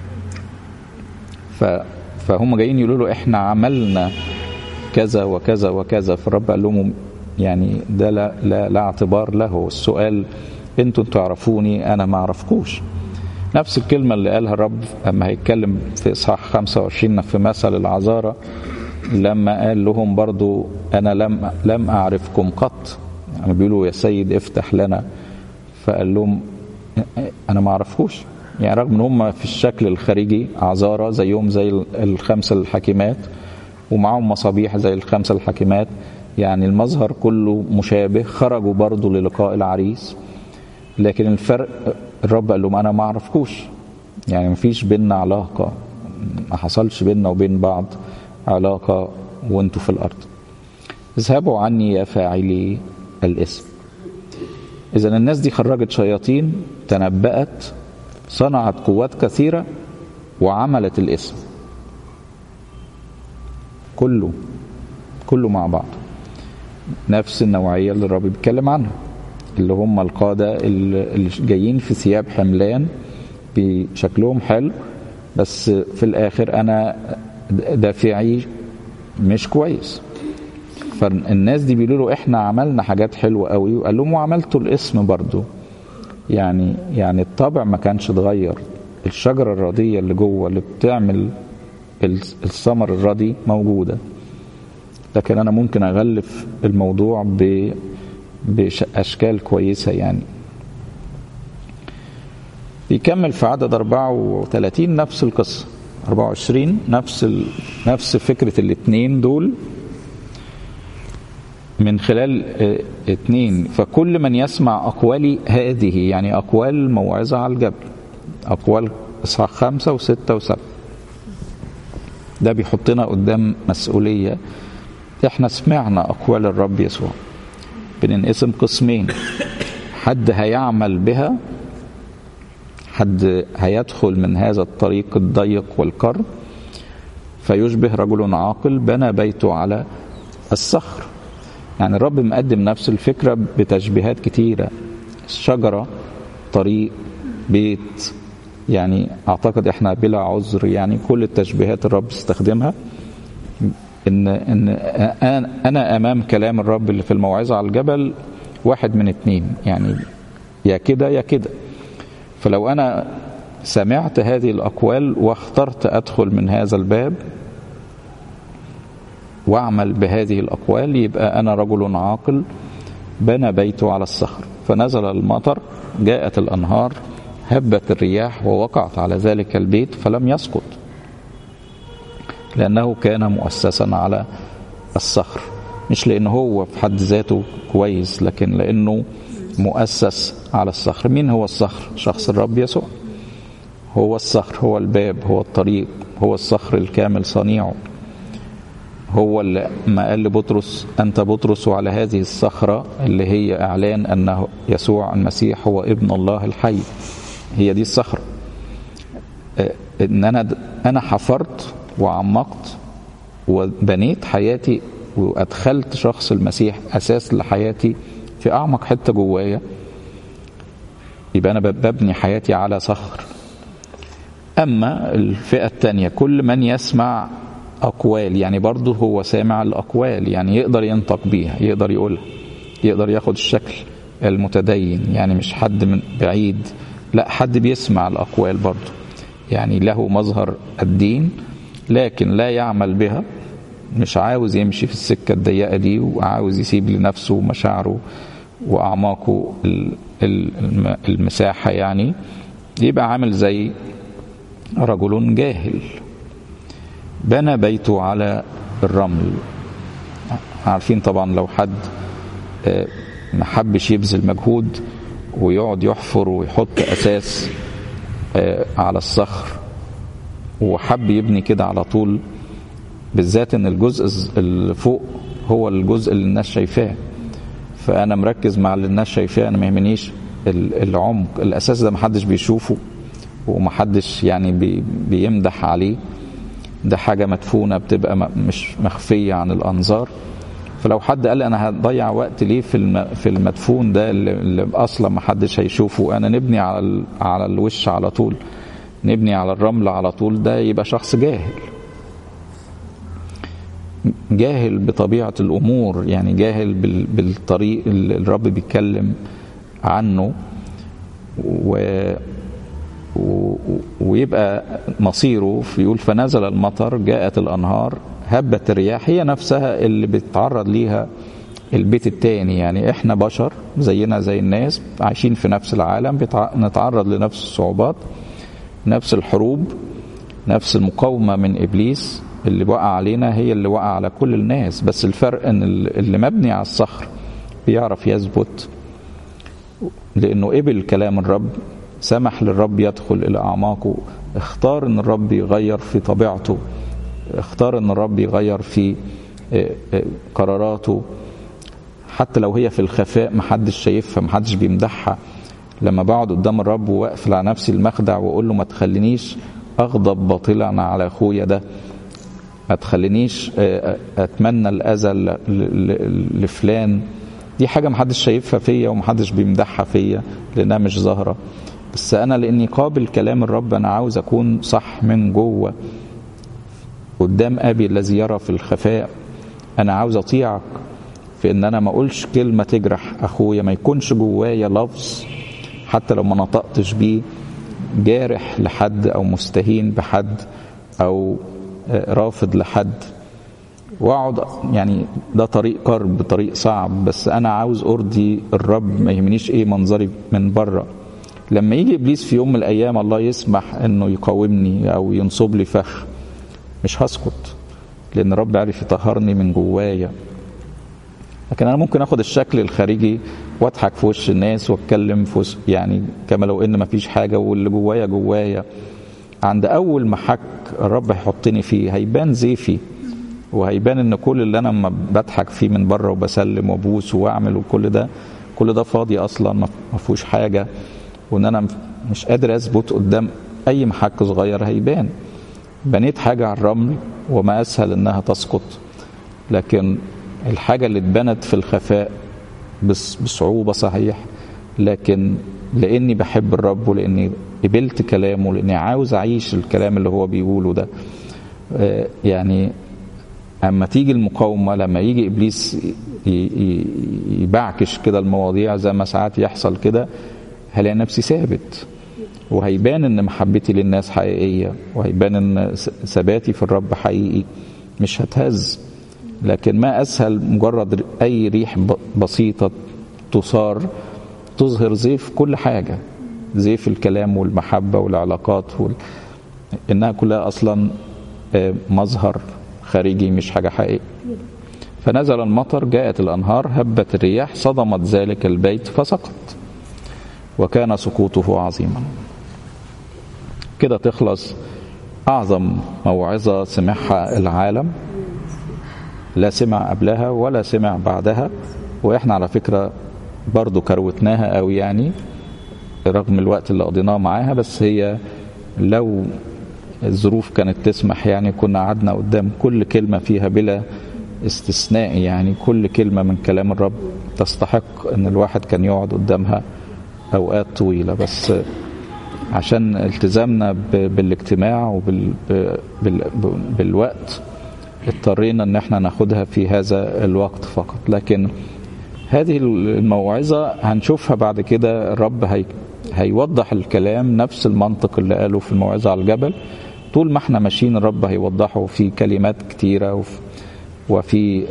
ف فهم جايين يقولوا له احنا عملنا كذا وكذا وكذا فالرب قال لهم يعني ده لا, لا, لا اعتبار له السؤال انتوا تعرفوني انا ما اعرفكوش نفس الكلمة اللي قالها الرب لما هيتكلم في إصحاح 25 في مثل العذارة لما قال لهم برضو أنا لم لم أعرفكم قط يعني بيقولوا يا سيد افتح لنا فقال لهم أنا ما أعرفكوش يعني رغم ان هم في الشكل الخارجي عذارى زيهم زي الخمسة الحاكمات ومعاهم مصابيح زي الخمسة الحاكمات يعني المظهر كله مشابه خرجوا برضو للقاء العريس لكن الفرق الرب قال لهم انا ما اعرفكوش يعني مفيش بينا علاقة ما حصلش بينا وبين بعض علاقة وانتوا في الارض اذهبوا عني يا فاعلي الاسم اذا الناس دي خرجت شياطين تنبأت صنعت قوات كثيرة وعملت الاسم كله كله مع بعض نفس النوعية اللي الرب بيتكلم عنها اللي هم القادة اللي جايين في ثياب حملان بشكلهم حلو بس في الآخر أنا دافعي مش كويس فالناس دي بيقولوا له احنا عملنا حاجات حلوة قوي وقال لهم وعملتوا الاسم برضو يعني يعني الطبع ما كانش اتغير الشجرة الرضية اللي جوه اللي بتعمل الثمر الرضي موجودة لكن أنا ممكن أغلف الموضوع ب بأشكال كويسة يعني بيكمل في عدد 34 نفس القصة 24 نفس ال... نفس فكرة الاثنين دول من خلال اثنين فكل من يسمع أقوالي هذه يعني أقوال موعظة على الجبل أقوال إصحاح خمسة وستة وسبعة ده بيحطنا قدام مسؤولية احنا سمعنا أقوال الرب يسوع بننقسم قسمين حد هيعمل بها حد هيدخل من هذا الطريق الضيق والكرب فيشبه رجل عاقل بنى بيته على الصخر يعني الرب مقدم نفس الفكرة بتشبيهات كتيرة الشجرة طريق بيت يعني اعتقد احنا بلا عذر يعني كل التشبيهات الرب استخدمها ان ان انا امام كلام الرب اللي في الموعظه على الجبل واحد من اتنين يعني يا كده يا كده فلو انا سمعت هذه الاقوال واخترت ادخل من هذا الباب واعمل بهذه الاقوال يبقى انا رجل عاقل بنى بيته على الصخر فنزل المطر جاءت الانهار هبت الرياح ووقعت على ذلك البيت فلم يسقط لأنه كان مؤسسا على الصخر مش لأنه هو في حد ذاته كويس لكن لأنه مؤسس على الصخر مين هو الصخر شخص الرب يسوع هو الصخر هو الباب هو الطريق هو الصخر الكامل صنيعه هو اللي ما قال لبطرس أنت بطرس وعلى هذه الصخرة اللي هي إعلان أنه يسوع المسيح هو ابن الله الحي هي دي الصخرة ان انا انا حفرت وعمقت وبنيت حياتي وادخلت شخص المسيح اساس لحياتي في اعمق حته جوايا يبقى انا ببني حياتي على صخر اما الفئه الثانيه كل من يسمع اقوال يعني برضه هو سامع الاقوال يعني يقدر ينطق بيها يقدر يقولها يقدر ياخد الشكل المتدين يعني مش حد من بعيد لا حد بيسمع الأقوال برضه يعني له مظهر الدين لكن لا يعمل بها مش عاوز يمشي في السكة الضيقة دي وعاوز يسيب لنفسه مشاعره وأعماقه المساحة يعني يبقى عامل زي رجل جاهل بنى بيته على الرمل عارفين طبعا لو حد ما حبش يبذل مجهود ويقعد يحفر ويحط اساس على الصخر وحب يبني كده على طول بالذات ان الجزء اللي فوق هو الجزء اللي الناس شايفاه فانا مركز مع اللي الناس شايفاه انا ما يهمنيش العمق الاساس ده محدش بيشوفه ومحدش يعني بي بيمدح عليه ده حاجة مدفونة بتبقى مش مخفية عن الأنظار فلو حد قال انا هضيع وقت ليه في في المدفون ده اللي اصلا ما حدش هيشوفه انا نبني على على الوش على طول نبني على الرمل على طول ده يبقى شخص جاهل جاهل بطبيعه الامور يعني جاهل بالطريق اللي الرب بيتكلم عنه و ويبقى مصيره يقول فنزل المطر جاءت الانهار هبت الرياح هي نفسها اللي بتتعرض ليها البيت التاني يعني احنا بشر زينا زي الناس عايشين في نفس العالم نتعرض لنفس الصعوبات نفس الحروب نفس المقاومة من إبليس اللي وقع علينا هي اللي وقع على كل الناس بس الفرق ان اللي مبني على الصخر بيعرف يثبت لانه قبل كلام الرب سمح للرب يدخل الى اعماقه اختار ان الرب يغير في طبيعته اختار ان الرب يغير في قراراته حتى لو هي في الخفاء محدش شايفها محدش بيمدحها لما بقعد قدام الرب واقفل على نفسي المخدع واقول له ما تخلينيش اغضب باطلا على اخويا ده ما تخلينيش اتمنى الاذى لفلان دي حاجه محدش شايفها فيا ومحدش بيمدحها فيا لانها مش ظاهره بس انا لاني قابل كلام الرب انا عاوز اكون صح من جوه قدام ابي الذي يرى في الخفاء انا عاوز اطيعك في ان انا ما اقولش كلمه تجرح اخويا ما يكونش جوايا لفظ حتى لو ما نطقتش بيه جارح لحد او مستهين بحد او رافض لحد واقعد يعني ده طريق قرب طريق صعب بس انا عاوز ارضي الرب ما يهمنيش ايه منظري من بره لما يجي ابليس في يوم من الايام الله يسمح انه يقاومني او ينصب لي فخ مش هسكت لان الرب عارف يطهرني من جوايا لكن انا ممكن اخد الشكل الخارجي واضحك في وش الناس واتكلم في وش يعني كما لو ان مفيش حاجه واللي جوايا جوايا عند اول محك الرب هيحطني فيه هيبان زيفي وهيبان ان كل اللي انا ما بضحك فيه من بره وبسلم وابوس واعمل وكل ده كل ده فاضي اصلا ما فيهوش حاجه وان انا مش قادر اثبت قدام اي محك صغير هيبان بنيت حاجه على الرمل وما أسهل إنها تسقط لكن الحاجة اللي اتبنت في الخفاء بصعوبة صحيح لكن لاني بحب الرب ولاني قبلت كلامه لاني عاوز اعيش الكلام اللي هو بيقوله ده يعني اما تيجي المقاومه لما يجي ابليس يبعكش كده المواضيع زي ما ساعات يحصل كده هلاقي نفسي ثابت وهيبان ان محبتي للناس حقيقيه وهيبان ان ثباتي في الرب حقيقي مش هتهز لكن ما اسهل مجرد اي ريح بسيطه تثار تظهر زيف كل حاجة زيف الكلام والمحبة والعلاقات وال... إنها كلها أصلا مظهر خارجي مش حاجة حقيقية فنزل المطر جاءت الأنهار هبت الرياح صدمت ذلك البيت فسقط وكان سقوطه عظيما كده تخلص أعظم موعظة سمعها العالم لا سمع قبلها ولا سمع بعدها وإحنا على فكرة برضو كروتناها قوي يعني رغم الوقت اللي قضيناه معاها بس هي لو الظروف كانت تسمح يعني كنا قعدنا قدام كل كلمة فيها بلا استثناء يعني كل كلمة من كلام الرب تستحق ان الواحد كان يقعد قدامها اوقات طويلة بس عشان التزامنا بالاجتماع وبالوقت اضطرينا ان احنا ناخدها في هذا الوقت فقط لكن هذه الموعظة هنشوفها بعد كده الرب هي هيوضح الكلام نفس المنطق اللي قاله في الموعظة على الجبل طول ما احنا ماشيين الرب هيوضحه في كلمات كتيرة وفي, وفي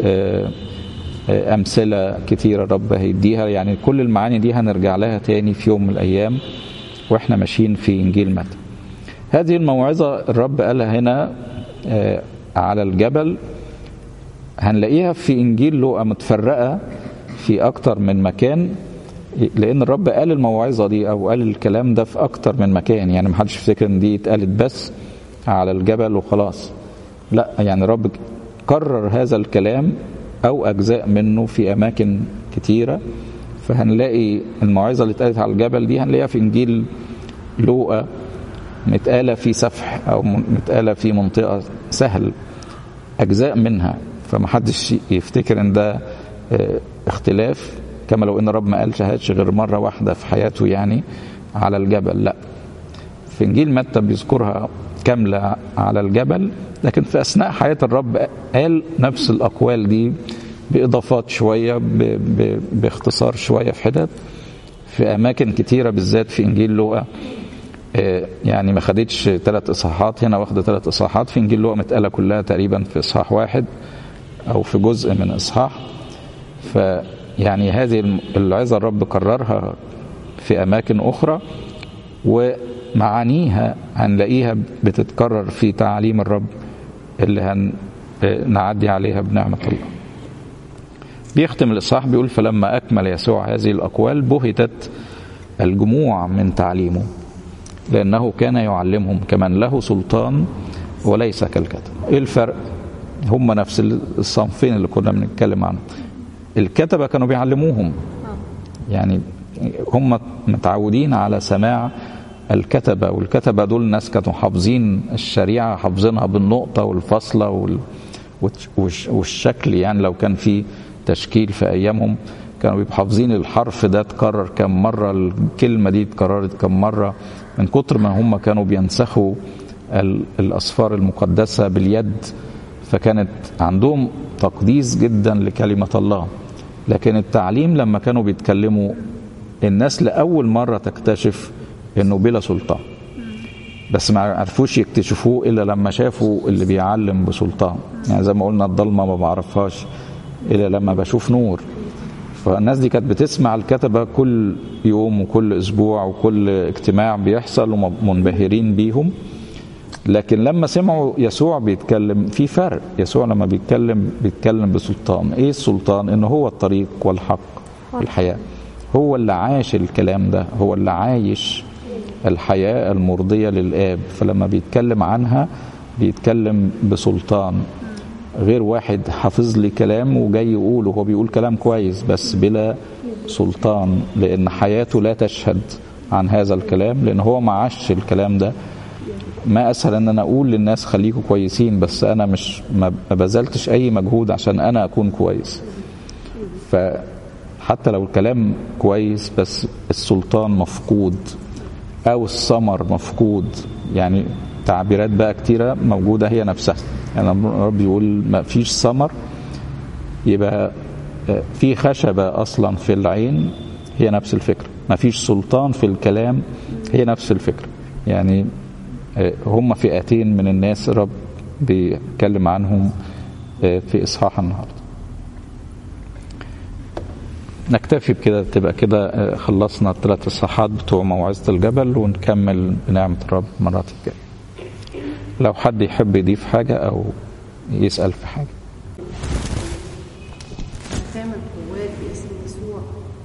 أمثلة كتيرة الرب هيديها يعني كل المعاني دي هنرجع لها تاني في يوم من الأيام واحنا ماشيين في إنجيل متى هذه الموعظة الرب قالها هنا على الجبل هنلاقيها في إنجيل لوقا متفرقة في أكتر من مكان لأن الرب قال الموعظة دي أو قال الكلام ده في أكتر من مكان يعني محدش يفتكر إن دي اتقالت بس على الجبل وخلاص لا يعني الرب كرر هذا الكلام أو أجزاء منه في أماكن كتيرة فهنلاقي الموعظة اللي اتقالت على الجبل دي هنلاقيها في إنجيل لوقا متقالة في سفح أو متقالة في منطقة سهل أجزاء منها فمحدش يفتكر إن ده اختلاف كما لو ان الرب ما قالش هاتش غير مره واحده في حياته يعني على الجبل لا في انجيل متى بيذكرها كامله على الجبل لكن في اثناء حياه الرب قال نفس الاقوال دي باضافات شويه ب... ب... باختصار شويه في حتت في اماكن كتيره بالذات في انجيل لوقا يعني ما خدتش ثلاث اصحاحات هنا واخده ثلاث اصحاحات في انجيل لوقا متقاله كلها تقريبا في اصحاح واحد او في جزء من اصحاح فيعني هذه العظة الرب كررها في أماكن أخرى ومعانيها هنلاقيها بتتكرر في تعاليم الرب اللي هنعدي عليها بنعمة الله بيختم الإصحاح بيقول فلما أكمل يسوع هذه الأقوال بهتت الجموع من تعليمه لأنه كان يعلمهم كمن له سلطان وليس كالكتب إيه الفرق هم نفس الصنفين اللي كنا بنتكلم عنهم الكتبة كانوا بيعلموهم يعني هم متعودين على سماع الكتبة والكتبة دول ناس كانوا حافظين الشريعة حافظينها بالنقطة والفاصلة وال... والشكل يعني لو كان في تشكيل في أيامهم كانوا بيبقوا حافظين الحرف ده اتكرر كم مرة الكلمة دي اتكررت كم مرة من كتر ما هم كانوا بينسخوا الأصفار المقدسة باليد فكانت عندهم تقديس جدا لكلمة الله لكن التعليم لما كانوا بيتكلموا الناس لأول مرة تكتشف انه بلا سلطان بس ما عرفوش يكتشفوه الا لما شافوا اللي بيعلم بسلطان يعني زي ما قلنا الضلمه ما بعرفهاش الا لما بشوف نور فالناس دي كانت بتسمع الكتبه كل يوم وكل اسبوع وكل اجتماع بيحصل ومنبهرين بيهم لكن لما سمعوا يسوع بيتكلم في فرق يسوع لما بيتكلم بيتكلم بسلطان ايه السلطان انه هو الطريق والحق والحياه هو اللي عاش الكلام ده هو اللي عايش الحياة المرضية للآب فلما بيتكلم عنها بيتكلم بسلطان غير واحد حافظ لي كلام وجاي يقوله هو بيقول كلام كويس بس بلا سلطان لأن حياته لا تشهد عن هذا الكلام لأن هو ما عاش الكلام ده ما اسهل ان انا اقول للناس خليكم كويسين بس انا مش ما بذلتش اي مجهود عشان انا اكون كويس فحتى لو الكلام كويس بس السلطان مفقود او الثمر مفقود يعني تعبيرات بقى كتيرة موجودة هي نفسها يعني رب يقول ما فيش ثمر يبقى في خشبة أصلا في العين هي نفس الفكرة ما فيش سلطان في الكلام هي نفس الفكرة يعني هم فئتين من الناس رب بيتكلم عنهم في إصحاح النهاردة نكتفي بكده تبقى كده خلصنا الثلاث إصحاحات بتوع موعظة الجبل ونكمل بنعمة الرب المرات الجاية لو حد يحب يضيف حاجة أو يسأل في حاجة تعمل قوات باسم يسوع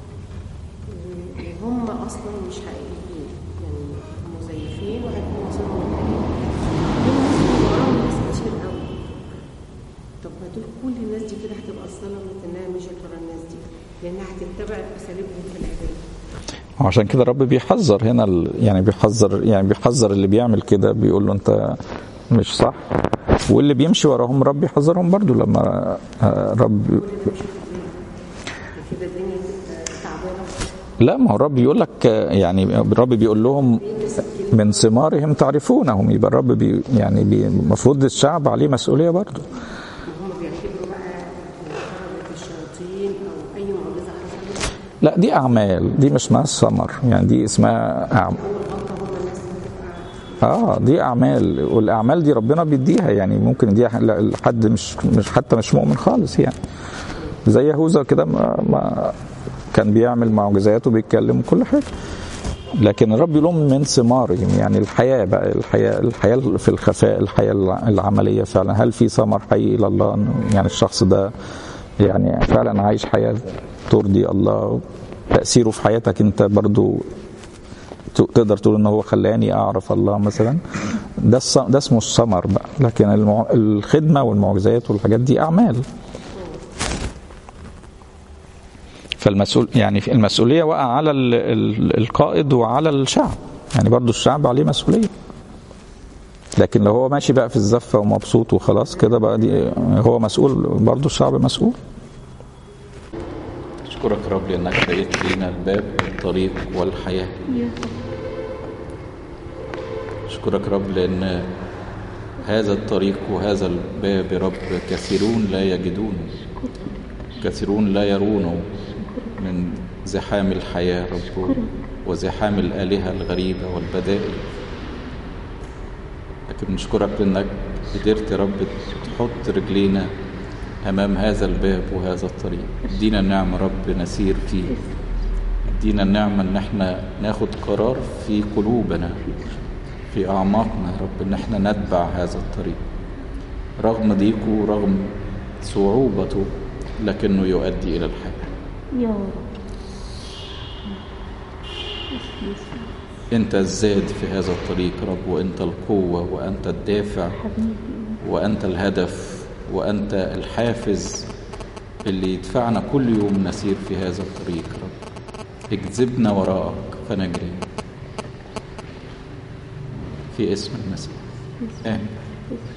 وهم اصلا مش حقيقيين يعني مزيفين وهيكونوا وصلوا وراهم ناس كتير قوي طب ما دول كل الناس دي كده هتبقى ظلمت انها مشيت ورا الناس دي لانها هتتبع اساليبهم في العباده وعشان كده الرب بيحذر هنا ال... يعني بيحذر يعني بيحذر اللي بيعمل كده بيقول له انت مش صح واللي بيمشي وراهم رب يحذرهم برضو لما رب كده الدنيا تبقى تعبانه لا ما هو الرب يقول لك يعني الرب بيقول لهم من ثمارهم تعرفونهم يبقى الرب بي يعني المفروض الشعب عليه مسؤوليه برضه هم بيعتبروا بقى خرجت الشياطين او اي معجزه حصلت لا دي اعمال دي مش اسمها الثمر يعني دي اسمها أعمال. والغلطه هم الناس هتبقى اه دي اعمال والاعمال دي ربنا بيديها يعني ممكن يديها لحد مش مش حتى مش مؤمن خالص يعني زي يهوذا كده ما, ما كان بيعمل معجزات وبيتكلم كل حاجه لكن الرب يقول لهم من ثمارهم يعني الحياه بقى الحياه الحياه في الخفاء الحياه العمليه فعلا هل في ثمر حي الى الله إنه يعني الشخص ده يعني فعلا عايش حياه ترضي الله تاثيره في حياتك انت برضو تقدر تقول ان هو خلاني اعرف الله مثلا ده الص... ده اسمه الثمر بقى لكن المع... الخدمه والمعجزات والحاجات دي اعمال فالمسؤول يعني المسؤوليه وقع على ال... ال... القائد وعلى الشعب يعني برضو الشعب عليه مسؤوليه لكن لو هو ماشي بقى في الزفه ومبسوط وخلاص كده بقى دي هو مسؤول برضو الشعب مسؤول اشكرك رب لانك بقيت لينا الباب والطريق والحياه اشكرك رب لان هذا الطريق وهذا الباب يا رب كثيرون لا يجدون كثيرون لا يرونه من زحام الحياه رب وزحام الالهه الغريبه والبدائل لكن نشكرك لانك قدرت يا رب تحط رجلينا امام هذا الباب وهذا الطريق ادينا النعمه رب نسير فيه ادينا النعمه ان احنا ناخد قرار في قلوبنا في اعماقنا يا رب ان احنا نتبع هذا الطريق رغم ضيقه رغم صعوبته لكنه يؤدي الى الحياه يا رب انت الزاد في هذا الطريق رب وانت القوه وانت الدافع حبيبي وانت الهدف وانت الحافز اللي يدفعنا كل يوم نسير في هذا الطريق رب اجذبنا وراءك فنجري في اسم المسيح امين